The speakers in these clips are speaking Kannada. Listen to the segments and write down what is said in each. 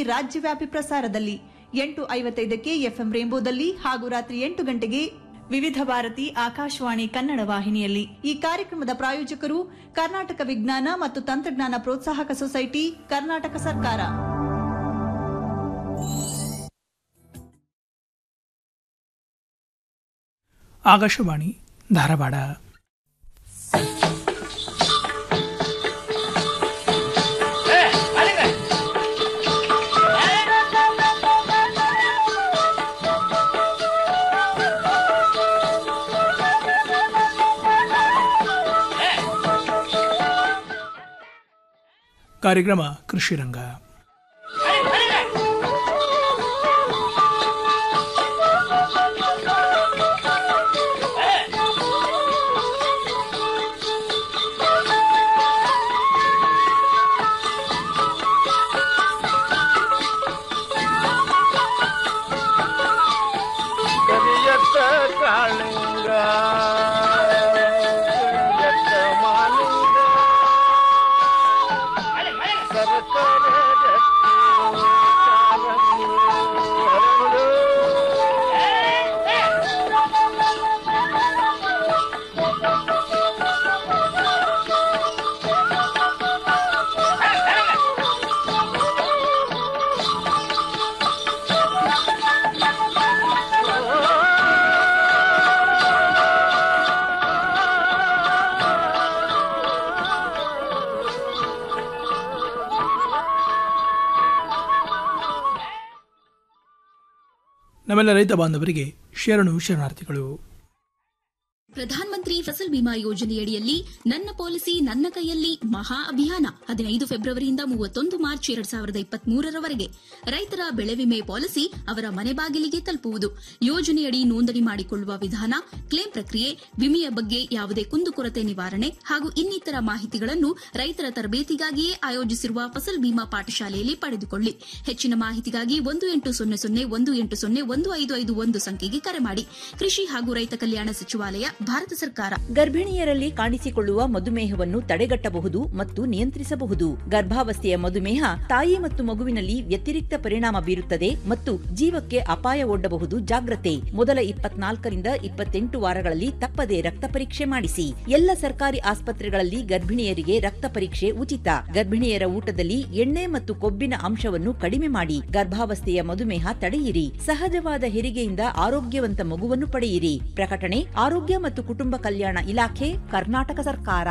ರಾಜ್ಯವ್ಯಾಪಿ ಪ್ರಸಾರದಲ್ಲಿ ಎಂಟು ಐವತ್ತೈದಕ್ಕೆ ಎಫ್ಎಂ ರೇಂಬೋದಲ್ಲಿ ಹಾಗೂ ರಾತ್ರಿ ಎಂಟು ಗಂಟೆಗೆ ವಿವಿಧ ಭಾರತಿ ಆಕಾಶವಾಣಿ ಕನ್ನಡ ವಾಹಿನಿಯಲ್ಲಿ ಈ ಕಾರ್ಯಕ್ರಮದ ಪ್ರಾಯೋಜಕರು ಕರ್ನಾಟಕ ವಿಜ್ಞಾನ ಮತ್ತು ತಂತ್ರಜ್ಞಾನ ಪ್ರೋತ್ಸಾಹಕ ಸೊಸೈಟಿ ಕರ್ನಾಟಕ ಸರ್ಕಾರ ಆಕಾಶವಾಣಿ ಧಾರವಾಡ ಕಾರ್ಯಕ್ರಮ ಕೃಷಿ ರಂಗ ಕರಿಯತ್ತ ಕಾಳಿಂಗ ಕರಿಯತ್ತ ಮಾಲಿಂಗ ಸರ್ಕಾರ ನಮ್ಮೆಲ್ಲ ರೈತ ಬಾಂಧವರಿಗೆ ಶರಣು ಶರಣಾರ್ಥಿಗಳು ಪ್ರಧಾನಮಂತ್ರಿ ಫಸಲ್ ಬಿಮಾ ಯೋಜನೆಯಡಿಯಲ್ಲಿ ನನ್ನ ಪಾಲಿಸಿ ನನ್ನ ಕೈಯಲ್ಲಿ ಮಹಾ ಅಭಿಯಾನ ಹದಿನೈದು ಫೆಬ್ರವರಿಯಿಂದ ಮೂವತ್ತೊಂದು ಮಾರ್ಚ್ ಎರಡ್ ಸಾವಿರದ ಇಪ್ಪತ್ಮೂರರವರೆಗೆ ರೈತರ ಬೆಳೆ ವಿಮೆ ಪಾಲಿಸಿ ಅವರ ಮನೆ ಬಾಗಿಲಿಗೆ ತಲುಪುವುದು ಯೋಜನೆಯಡಿ ನೋಂದಣಿ ಮಾಡಿಕೊಳ್ಳುವ ವಿಧಾನ ಕ್ಲೇಮ್ ಪ್ರಕ್ರಿಯೆ ವಿಮೆಯ ಬಗ್ಗೆ ಯಾವುದೇ ಕುಂದುಕೊರತೆ ನಿವಾರಣೆ ಹಾಗೂ ಇನ್ನಿತರ ಮಾಹಿತಿಗಳನ್ನು ರೈತರ ತರಬೇತಿಗಾಗಿಯೇ ಆಯೋಜಿಸಿರುವ ಫಸಲ್ ಬಿಮಾ ಪಾಠಶಾಲೆಯಲ್ಲಿ ಪಡೆದುಕೊಳ್ಳಿ ಹೆಚ್ಚಿನ ಮಾಹಿತಿಗಾಗಿ ಒಂದು ಎಂಟು ಸೊನ್ನೆ ಸೊನ್ನೆ ಒಂದು ಎಂಟು ಸೊನ್ನೆ ಒಂದು ಐದು ಐದು ಒಂದು ಸಂಖ್ಯೆಗೆ ಕರೆ ಮಾಡಿ ಕೃಷಿ ಹಾಗೂ ರೈತ ಕಲ್ಯಾಣ ಸಚಿವಾಲಯ ಭಾರತ ಸರ್ಕಾರ ಗರ್ಭಿಣಿಯರಲ್ಲಿ ಕಾಣಿಸಿಕೊಳ್ಳುವ ಮಧುಮೇಹವನ್ನು ತಡೆಗಟ್ಟಬಹುದು ಮತ್ತು ನಿಯಂತ್ರಿಸಬಹುದು ಗರ್ಭಾವಸ್ಥೆಯ ಮಧುಮೇಹ ತಾಯಿ ಮತ್ತು ಮಗುವಿನಲ್ಲಿ ವ್ಯತಿರಿಕ್ತ ಪರಿಣಾಮ ಬೀರುತ್ತದೆ ಮತ್ತು ಜೀವಕ್ಕೆ ಅಪಾಯ ಒಡ್ಡಬಹುದು ಜಾಗ್ರತೆ ಮೊದಲ ಇಪ್ಪತ್ನಾಲ್ಕರಿಂದ ಇಪ್ಪತ್ತೆಂಟು ವಾರಗಳಲ್ಲಿ ತಪ್ಪದೆ ರಕ್ತ ಪರೀಕ್ಷೆ ಮಾಡಿಸಿ ಎಲ್ಲ ಸರ್ಕಾರಿ ಆಸ್ಪತ್ರೆಗಳಲ್ಲಿ ಗರ್ಭಿಣಿಯರಿಗೆ ರಕ್ತ ಪರೀಕ್ಷೆ ಉಚಿತ ಗರ್ಭಿಣಿಯರ ಊಟದಲ್ಲಿ ಎಣ್ಣೆ ಮತ್ತು ಕೊಬ್ಬಿನ ಅಂಶವನ್ನು ಕಡಿಮೆ ಮಾಡಿ ಗರ್ಭಾವಸ್ಥೆಯ ಮಧುಮೇಹ ತಡೆಯಿರಿ ಸಹಜವಾದ ಹೆರಿಗೆಯಿಂದ ಆರೋಗ್ಯವಂತ ಮಗುವನ್ನು ಪಡೆಯಿರಿ ಪ್ರಕಟಣೆ ಆರೋಗ್ಯ ಮತ್ತು ಕುಟುಂಬ ಕಲ್ಯಾಣ ಇಲಾಖೆ ಕರ್ನಾಟಕ ಸರ್ಕಾರ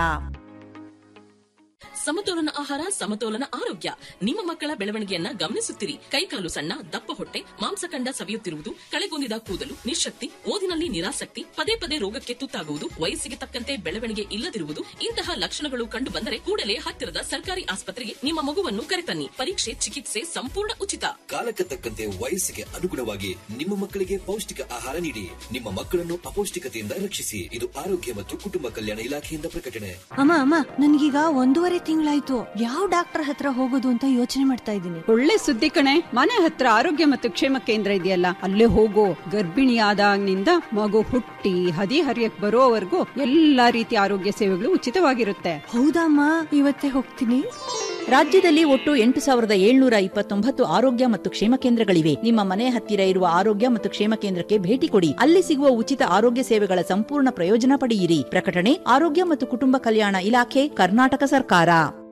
ಸಮತೋಲನ ಆಹಾರ ಸಮತೋಲನ ಆರೋಗ್ಯ ನಿಮ್ಮ ಮಕ್ಕಳ ಬೆಳವಣಿಗೆಯನ್ನ ಗಮನಿಸುತ್ತಿರಿ ಕೈಕಾಲು ಸಣ್ಣ ದಪ್ಪ ಹೊಟ್ಟೆ ಮಾಂಸಖಂಡ ಸವಿಯುತ್ತಿರುವುದು ಕಳೆಗೊಂದಿದ ಕೂದಲು ನಿಶಕ್ತಿ ಓದಿನಲ್ಲಿ ನಿರಾಸಕ್ತಿ ಪದೇ ಪದೇ ರೋಗಕ್ಕೆ ತುತ್ತಾಗುವುದು ವಯಸ್ಸಿಗೆ ತಕ್ಕಂತೆ ಬೆಳವಣಿಗೆ ಇಲ್ಲದಿರುವುದು ಇಂತಹ ಲಕ್ಷಣಗಳು ಕಂಡು ಬಂದರೆ ಕೂಡಲೇ ಹತ್ತಿರದ ಸರ್ಕಾರಿ ಆಸ್ಪತ್ರೆಗೆ ನಿಮ್ಮ ಮಗುವನ್ನು ಕರೆತನ್ನಿ ಪರೀಕ್ಷೆ ಚಿಕಿತ್ಸೆ ಸಂಪೂರ್ಣ ಉಚಿತ ಕಾಲಕ್ಕೆ ತಕ್ಕಂತೆ ವಯಸ್ಸಿಗೆ ಅನುಗುಣವಾಗಿ ನಿಮ್ಮ ಮಕ್ಕಳಿಗೆ ಪೌಷ್ಟಿಕ ಆಹಾರ ನೀಡಿ ನಿಮ್ಮ ಮಕ್ಕಳನ್ನು ಅಪೌಷ್ಟಿಕತೆಯಿಂದ ರಕ್ಷಿಸಿ ಇದು ಆರೋಗ್ಯ ಮತ್ತು ಕುಟುಂಬ ಕಲ್ಯಾಣ ಇಲಾಖೆಯಿಂದ ಪ್ರಕಟಣೆ ಅಮ್ಮ ಅಮ್ಮ ನನ್ಗೀಗ ಒಂದೂವರೆ ತಿಂಗಳಾಯ್ತು ಯಾವ ಡಾಕ್ಟರ್ ಹತ್ರ ಹೋಗೋದು ಅಂತ ಯೋಚನೆ ಮಾಡ್ತಾ ಇದ್ದೀನಿ ಒಳ್ಳೆ ಸುದ್ದಿ ಕಣೆ ಮನೆ ಹತ್ರ ಆರೋಗ್ಯ ಮತ್ತು ಕ್ಷೇಮ ಕೇಂದ್ರ ಇದೆಯಲ್ಲ ಅಲ್ಲೇ ಹೋಗೋ ಗರ್ಭಿಣಿಯಾದಾಗಿನಿಂದ ಮಗು ಹುಟ್ಟಿ ಹದಿ ಹರಿಯಕ್ ಬರೋವರೆಗೂ ಎಲ್ಲಾ ರೀತಿಯ ಆರೋಗ್ಯ ಸೇವೆಗಳು ಉಚಿತವಾಗಿರುತ್ತೆ ಹೌದಮ್ಮ ಇವತ್ತೇ ಹೋಗ್ತೀನಿ ರಾಜ್ಯದಲ್ಲಿ ಒಟ್ಟು ಎಂಟು ಸಾವಿರದ ಏಳ್ನೂರ ಇಪ್ಪತ್ತೊಂಬತ್ತು ಆರೋಗ್ಯ ಮತ್ತು ಕ್ಷೇಮ ಕೇಂದ್ರಗಳಿವೆ ನಿಮ್ಮ ಮನೆ ಹತ್ತಿರ ಇರುವ ಆರೋಗ್ಯ ಮತ್ತು ಕ್ಷೇಮ ಕೇಂದ್ರಕ್ಕೆ ಭೇಟಿ ಕೊಡಿ ಅಲ್ಲಿ ಸಿಗುವ ಉಚಿತ ಆರೋಗ್ಯ ಸೇವೆಗಳ ಸಂಪೂರ್ಣ ಪ್ರಯೋಜನ ಪಡೆಯಿರಿ ಪ್ರಕಟಣೆ ಆರೋಗ್ಯ ಮತ್ತು ಕುಟುಂಬ ಕಲ್ಯಾಣ ಇಲಾಖೆ ಕರ್ನಾಟಕ ಸರ್ಕಾರ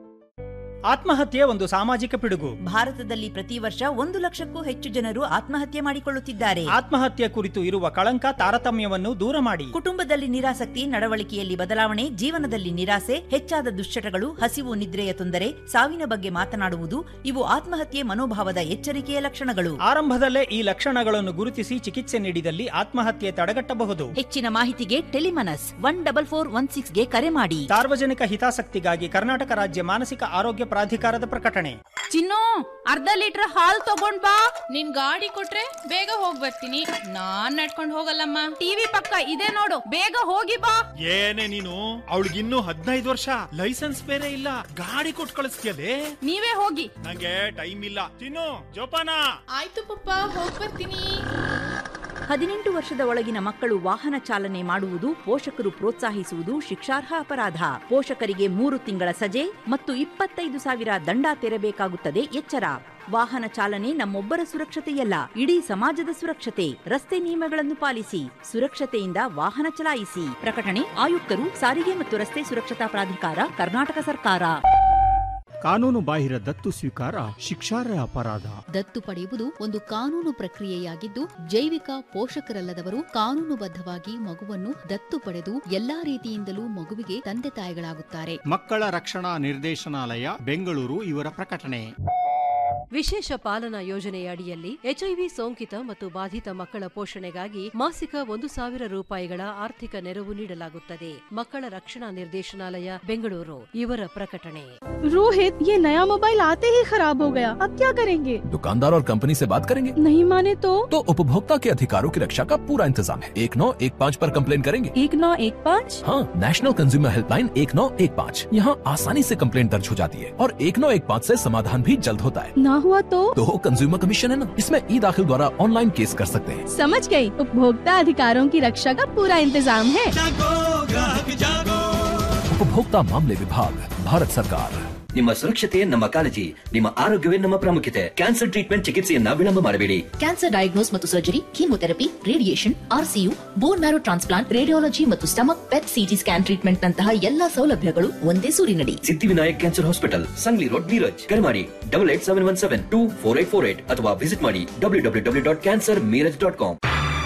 ಆತ್ಮಹತ್ಯೆ ಒಂದು ಸಾಮಾಜಿಕ ಪಿಡುಗು ಭಾರತದಲ್ಲಿ ಪ್ರತಿ ವರ್ಷ ಒಂದು ಲಕ್ಷಕ್ಕೂ ಹೆಚ್ಚು ಜನರು ಆತ್ಮಹತ್ಯೆ ಮಾಡಿಕೊಳ್ಳುತ್ತಿದ್ದಾರೆ ಆತ್ಮಹತ್ಯೆ ಕುರಿತು ಇರುವ ಕಳಂಕ ತಾರತಮ್ಯವನ್ನು ದೂರ ಮಾಡಿ ಕುಟುಂಬದಲ್ಲಿ ನಿರಾಸಕ್ತಿ ನಡವಳಿಕೆಯಲ್ಲಿ ಬದಲಾವಣೆ ಜೀವನದಲ್ಲಿ ನಿರಾಸೆ ಹೆಚ್ಚಾದ ದುಶ್ಚಟಗಳು ಹಸಿವು ನಿದ್ರೆಯ ತೊಂದರೆ ಸಾವಿನ ಬಗ್ಗೆ ಮಾತನಾಡುವುದು ಇವು ಆತ್ಮಹತ್ಯೆ ಮನೋಭಾವದ ಎಚ್ಚರಿಕೆಯ ಲಕ್ಷಣಗಳು ಆರಂಭದಲ್ಲೇ ಈ ಲಕ್ಷಣಗಳನ್ನು ಗುರುತಿಸಿ ಚಿಕಿತ್ಸೆ ನೀಡಿದಲ್ಲಿ ಆತ್ಮಹತ್ಯೆ ತಡೆಗಟ್ಟಬಹುದು ಹೆಚ್ಚಿನ ಮಾಹಿತಿಗೆ Telemanas one double four one ಸಿಕ್ಸ್ಗೆ ಕರೆ ಮಾಡಿ ಸಾರ್ವಜನಿಕ ಹಿತಾಸಕ್ತಿಗಾಗಿ ಕರ್ನಾಟಕ ರಾಜ್ಯ ಮಾನಸಿಕ ಆರೋಗ್ಯ ಪ್ರಾಧಿಕಾರದ ಪ್ರಕಟಣೆ ಚಿನ್ನು ಅರ್ಧ ಲೀಟರ್ ಹಾಲ್ ತಗೊಂಡ್ ಬಾ ನಿನ್ ಗಾಡಿ ಕೊಟ್ರೆ ಬೇಗ ಹೋಗ್ ಬರ್ತೀನಿ ನಾನ್ ನಡ್ಕೊಂಡ್ ಹೋಗಲ್ಲಮ್ಮ ಟಿವಿ ಪಕ್ಕ ಇದೆ ನೋಡು ಬೇಗ ಹೋಗಿ ಬಾ ಏನೇ ನೀನು ಅವಳಿಗಿನ್ನೂ ಹದಿನೈದು ವರ್ಷ ಲೈಸೆನ್ಸ್ ಬೇರೆ ಇಲ್ಲ ಗಾಡಿ ಕೊಟ್ಟು ಕಳಿಸ್ತೀಯಲೇ ನೀವೇ ಹೋಗಿ ನಂಗೆ ಟೈಮ್ ಇಲ್ಲ ಚಿನ್ನು ಜೋಪಾನ ಆಯ್ತು ಪಪ್ಪ ಹೋಗ್ ಬರ್ತೀನಿ ಹದಿನೆಂಟು ವರ್ಷದ ಒಳಗಿನ ಮಕ್ಕಳು ವಾಹನ ಚಾಲನೆ ಮಾಡುವುದು ಪೋಷಕರು ಪ್ರೋತ್ಸಾಹಿಸುವುದು ಶಿಕ್ಷಾರ್ಹ ಅಪರಾಧ ಪೋಷಕರಿಗೆ ಮೂರು ತಿಂಗಳ ಸಜೆ ಮತ್ತು ಇಪ್ಪತ್ತೈದು ಸಾವಿರ ದಂಡ ತೆರಬೇಕಾಗುತ್ತದೆ ಎಚ್ಚರ ವಾಹನ ಚಾಲನೆ ನಮ್ಮೊಬ್ಬರ ಸುರಕ್ಷತೆಯಲ್ಲ ಇಡೀ ಸಮಾಜದ ಸುರಕ್ಷತೆ ರಸ್ತೆ ನಿಯಮಗಳನ್ನು ಪಾಲಿಸಿ ಸುರಕ್ಷತೆಯಿಂದ ವಾಹನ ಚಲಾಯಿಸಿ ಪ್ರಕಟಣೆ ಆಯುಕ್ತರು ಸಾರಿಗೆ ಮತ್ತು ರಸ್ತೆ ಸುರಕ್ಷತಾ ಪ್ರಾಧಿಕಾರ ಕರ್ನಾಟಕ ಸರ್ಕಾರ ಕಾನೂನು ಬಾಹಿರ ದತ್ತು ಸ್ವೀಕಾರ ಶಿಕ್ಷಾರ್ಹ ಅಪರಾಧ ದತ್ತು ಪಡೆಯುವುದು ಒಂದು ಕಾನೂನು ಪ್ರಕ್ರಿಯೆಯಾಗಿದ್ದು ಜೈವಿಕ ಪೋಷಕರಲ್ಲದವರು ಕಾನೂನುಬದ್ಧವಾಗಿ ಮಗುವನ್ನು ದತ್ತು ಪಡೆದು ಎಲ್ಲಾ ರೀತಿಯಿಂದಲೂ ಮಗುವಿಗೆ ತಂದೆ ತಾಯಿಗಳಾಗುತ್ತಾರೆ ಮಕ್ಕಳ ರಕ್ಷಣಾ ನಿರ್ದೇಶನಾಲಯ ಬೆಂಗಳೂರು ಇವರ ಪ್ರಕಟಣೆ ವಿಶೇಷ ಪಾಲನಾ ಯೋಜನೆಯ ಅಡಿಯಲ್ಲಿ ಎಚ್ಐವಿ ಸೋಂಕಿತ ಮತ್ತು ಬಾಧಿತ ಮಕ್ಕಳ ಪೋಷಣೆಗಾಗಿ ಮಾಸಿಕ ಒಂದು ಸಾವಿರ ರೂಪಾಯಿಗಳ ಆರ್ಥಿಕ ನೆರವು ನೀಡಲಾಗುತ್ತದೆ ಮಕ್ಕಳ ರಕ್ಷಣಾ ನಿರ್ದೇಶನಾಲಯ ಬೆಂಗಳೂರು ಇವರ ಪ್ರಕಟಣೆ रोहित ये नया मोबाइल आते ही खराब हो गया अब क्या करेंगे दुकानदार और कंपनी से बात करेंगे नहीं माने तो तो उपभोक्ता के अधिकारों की रक्षा का पूरा इंतजाम है एक नौ एक पाँच पर कंप्लेन करेंगे एक नौ एक पाँच हाँ नेशनल कंज्यूमर हेल्पलाइन एक नौ एक पाँच यहाँ आसानी से कंप्लेन दर्ज हो जाती है और एक नौ एक पाँच ऐसी समाधान भी जल्द होता है ना हुआ तो तो कंज्यूमर कमीशन है ना इसमें ई दाखिल द्वारा ऑनलाइन केस कर सकते हैं समझ गई उपभोक्ता अधिकारों की रक्षा का पूरा इंतजाम है उपभोक्ता मामले विभाग भारत सरकार ನಿಮ್ಮ ಸುರಕ್ಷತೆ ನಮ್ಮ ಕಾಳಜಿ ನಿಮ್ಮ ಆರೋಗ್ಯವೇ ನಮ್ಮ ಪ್ರಾಮುಖ್ಯತೆ ಕ್ಯಾನ್ಸರ್ ಟ್ರೀಟ್ಮೆಂಟ್ ಚಿಕಿತ್ಸೆಯನ್ನ ವಿಳಂಬ ಮಾಡಬೇಡಿ ಕ್ಯಾನ್ಸರ್ ಡಯಾಗ್ನೋಸ್ ಮತ್ತು surgery chemotherapy radiation RCU bone marrow transplant radiology ಮತ್ತು stomach PET CT scan treatment ನಂತಹ ಎಲ್ಲಾ ಸೌಲಭ್ಯಗಳು ಒಂದೇ ಸೂರಿನಡಿ Siddhivinayak cancer hospital Sangli road Miraj ಕರೆ ಮಾಡಿ double eight seven one seven two four eight four eight ಅಥವಾ ವಿಸಿಟ್ ಮಾಡಿ W W W dot cancer Miraj dot com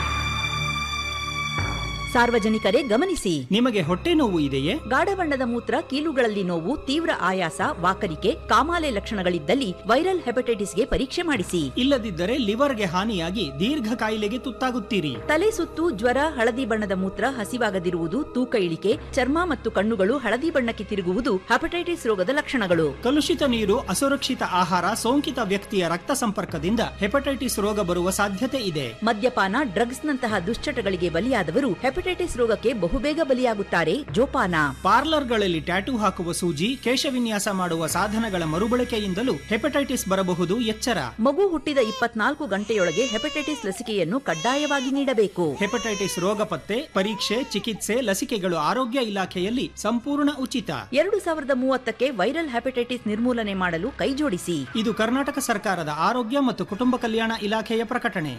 ಸಾರ್ವಜನಿಕರೇ ಗಮನಿಸಿ ನಿಮಗೆ ಹೊಟ್ಟೆ ನೋವು ಇದೆಯೇ ಗಾಢ ಬಣ್ಣದ ಮೂತ್ರ ಕೀಲುಗಳಲ್ಲಿ ನೋವು ತೀವ್ರ ಆಯಾಸ ವಾಕರಿಕೆ ಕಾಮಾಲೆ ಲಕ್ಷಣಗಳಿದ್ದಲ್ಲಿ ವೈರಲ್ ಹೆಪಟೈಟಿಸ್ಗೆ ಪರೀಕ್ಷೆ ಮಾಡಿಸಿ ಇಲ್ಲದಿದ್ದರೆ ಲಿವರ್ಗೆ ಹಾನಿಯಾಗಿ ದೀರ್ಘ ಕಾಯಿಲೆಗೆ ತುತ್ತಾಗುತ್ತೀರಿ ತಲೆ ಸುತ್ತು ಜ್ವರ ಹಳದಿ ಬಣ್ಣದ ಮೂತ್ರ ಹಸಿವಾಗದಿರುವುದು ತೂಕ ಇಳಿಕೆ ಚರ್ಮ ಮತ್ತು ಕಣ್ಣುಗಳು ಹಳದಿ ಬಣ್ಣಕ್ಕೆ ತಿರುಗುವುದು ಹೆಪಟೈಟಿಸ್ ರೋಗದ ಲಕ್ಷಣಗಳು ಕಲುಷಿತ ನೀರು ಅಸುರಕ್ಷಿತ ಆಹಾರ ಸೋಂಕಿತ ವ್ಯಕ್ತಿಯ ರಕ್ತ ಸಂಪರ್ಕದಿಂದ ಹೆಪಟೈಟಿಸ್ ರೋಗ ಬರುವ ಸಾಧ್ಯತೆ ಇದೆ ಮದ್ಯಪಾನ ಡ್ರಗ್ಸ್ ನಂತಹ ದುಶ್ಚಟಗಳಿಗೆ ಬಲಿಯಾದವರು ಹೆಪಟೈಟಿಸ್ ರೋಗಕ್ಕೆ ಬಹುಬೇಗ ಬಲಿಯಾಗುತ್ತಾರೆ ಜೋಪಾನ ಪಾರ್ಲರ್ಗಳಲ್ಲಿ ಟ್ಯಾಟೂ ಹಾಕುವ ಸೂಜಿ ಕೇಶವಿನ್ಯಾಸ ಮಾಡುವ ಸಾಧನಗಳ ಮರುಬಳಕೆಯಿಂದಲೂ ಹೆಪಟೈಟಿಸ್ ಬರಬಹುದು ಎಚ್ಚರ ಮಗು ಹುಟ್ಟಿದ ಇಪ್ಪತ್ನಾಲ್ಕು ಗಂಟೆಯೊಳಗೆ ಹೆಪಟೈಟಿಸ್ ಲಸಿಕೆಯನ್ನು ಕಡ್ಡಾಯವಾಗಿ ನೀಡಬೇಕು ಹೆಪಟೈಟಿಸ್ ರೋಗ ಪತ್ತೆ ಪರೀಕ್ಷೆ ಚಿಕಿತ್ಸೆ ಲಸಿಕೆಗಳು ಆರೋಗ್ಯ ಇಲಾಖೆಯಲ್ಲಿ ಸಂಪೂರ್ಣ ಉಚಿತ ಎರಡು ಸಾವಿರದ ಮೂವತ್ತಕ್ಕೆ ವೈರಲ್ ಹೆಪಟೈಟಿಸ್ ನಿರ್ಮೂಲನೆ ಮಾಡಲು ಕೈಜೋಡಿಸಿ ಇದು ಕರ್ನಾಟಕ ಸರ್ಕಾರದ ಆರೋಗ್ಯ ಮತ್ತು ಕುಟುಂಬ ಕಲ್ಯಾಣ ಇಲಾಖೆಯ ಪ್ರಕಟಣೆ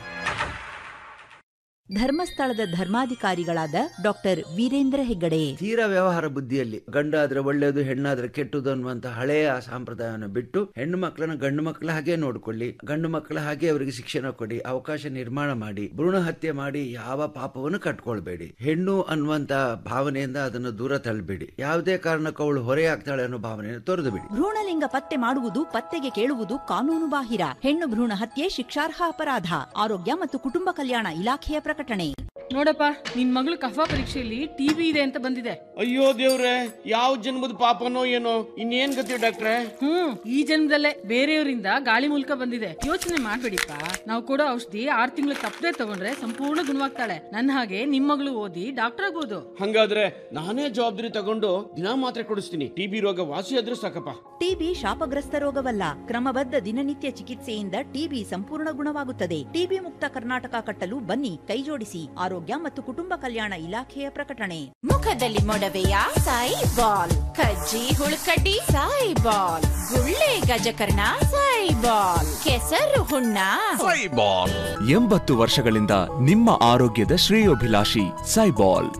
ಧರ್ಮಸ್ಥಳದ ಧರ್ಮಾಧಿಕಾರಿಗಳಾದ ಡಾಕ್ಟರ್ ವೀರೇಂದ್ರ ಹೆಗ್ಗಡೆ ತೀರಾ ವ್ಯವಹಾರ ಬುದ್ಧಿಯಲ್ಲಿ ಗಂಡಾದ್ರೆ ಒಳ್ಳೆಯದು ಹೆಣ್ಣಾದ್ರೆ ಕೆಟ್ಟದು ಅನ್ನುವಂತ ಹಳೆಯ ಸಂಪ್ರದಾಯವನ್ನು ಬಿಟ್ಟು ಹೆಣ್ಣು ಮಕ್ಕಳನ್ನ ಗಂಡು ಮಕ್ಕಳ ಹಾಗೆ ನೋಡ್ಕೊಳ್ಳಿ ಗಂಡು ಮಕ್ಕಳ ಹಾಗೆ ಅವರಿಗೆ ಶಿಕ್ಷಣ ಕೊಡಿ ಅವಕಾಶ ನಿರ್ಮಾಣ ಮಾಡಿ ಭ್ರೂಣ ಹತ್ಯೆ ಮಾಡಿ ಯಾವ ಪಾಪವನ್ನು ಕಟ್ಕೊಳ್ಬೇಡಿ ಹೆಣ್ಣು ಅನ್ನುವಂತ ಭಾವನೆಯಿಂದ ಅದನ್ನು ದೂರ ತಳ್ಳಬೇಡಿ ಯಾವುದೇ ಕಾರಣಕ್ಕೂ ಅವಳು ಹೊರೆಯಾಗ್ತಾಳೆ ಅನ್ನೋ ಭಾವನೆಯನ್ನು ತೊರೆದು ಬಿಡಿ ಭ್ರೂಣಲಿಂಗ ಪತ್ತೆ ಮಾಡುವುದು ಪತ್ತೆಗೆ ಕೇಳುವುದು ಕಾನೂನು ಬಾಹಿರ ಹೆಣ್ಣು ಭ್ರೂಣ ಹತ್ಯೆ ಶಿಕ್ಷಾರ್ಹ ಅಪರಾಧ ಆರೋಗ್ಯ ಮತ್ತು ಕುಟುಂಬ ಕಲ್ಯಾಣ ಇಲಾಖೆಯ ಪ್ರಕಟಣೆ ನೋಡಪ್ಪ ನಿನ್ ಮಗಳು ಕಫ ಪರೀಕ್ಷೆಯಲ್ಲಿ ಟಿವಿ ಇದೆ ಅಂತ ಬಂದಿದೆ ಅಯ್ಯೋ ದೇವ್ರೆ ಯಾವ ಜನ್ಮದ ಪಾಪನೋ ಏನೋ ಇನ್ನೇನ್ ಗತಿ ಡಾಕ್ಟ್ರೆ ಹ್ಮ್ ಈ ಜನ್ಮದಲ್ಲೇ ಬೇರೆಯವರಿಂದ ಗಾಳಿ ಮೂಲಕ ಬಂದಿದೆ ಯೋಚನೆ ಮಾಡ್ಬೇಡಿಪ್ಪ ನಾವು ಕೊಡೋ ಔಷಧಿ ಆರ್ ತಿಂಗಳು ತಪ್ಪದೆ ತಗೊಂಡ್ರೆ ಸಂಪೂರ್ಣ ಗುಣವಾಗ್ತಾಳೆ ನನ್ನ ಹಾಗೆ ನಿಮ್ ಮಗಳು ಓದಿ ಡಾಕ್ಟರ್ ಆಗ್ಬೋದು ಹಂಗಾದ್ರೆ ನಾನೇ ಜವಾಬ್ದಾರಿ ತಗೊಂಡು ದಿನಾ ಮಾತ್ರೆ ಕೊಡಿಸ್ತೀನಿ ಟಿಬಿ ರೋಗ ವಾಸಿ ಆದ್ರೂ ಸಾಕಪ್ಪ ಟಿಬಿ ಶಾಪಗ್ರಸ್ತ ರೋಗವಲ್ಲ ಕ್ರಮಬದ್ಧ ದಿನನಿತ್ಯ ಚಿಕಿತ್ಸೆಯಿಂದ ಟಿಬಿ ಸಂಪೂರ್ಣ ಗುಣವಾಗುತ್ತದೆ ಟಿಬಿ ಮುಕ್ತ ಕರ್ನಾಟಕ ಕಟ್ಟಲು ಬನ್ನಿ ಕೈಜೋಡಿಸಿ ಆರೋಗ್ಯ ಮತ್ತು ಕುಟುಂಬ ಕಲ್ಯಾಣ ಇಲಾಖೆಯ ಪ್ರಕಟಣೆ ಮುಖದಲ್ಲಿ ಮೊಡವೆಯ ಸಾಯಿ ಬಾಲ್ ಕಜ್ಜಿ ಹುಳುಕಡ್ಡಿ ಸಾಯಿ ಬಾಲ್ ಗುಳ್ಳೆ ಗಜಕರ್ಣ ಸಾಯಿ ಬಾಲ್ ಕೆಸರು ಹುಣ್ಣ ಸೈಬಾಲ್ ಎಂಬತ್ತು ವರ್ಷಗಳಿಂದ ನಿಮ್ಮ ಆರೋಗ್ಯದ ಶ್ರೇಯೋಭಿಲಾಷಿ ಸೈಬಾಲ್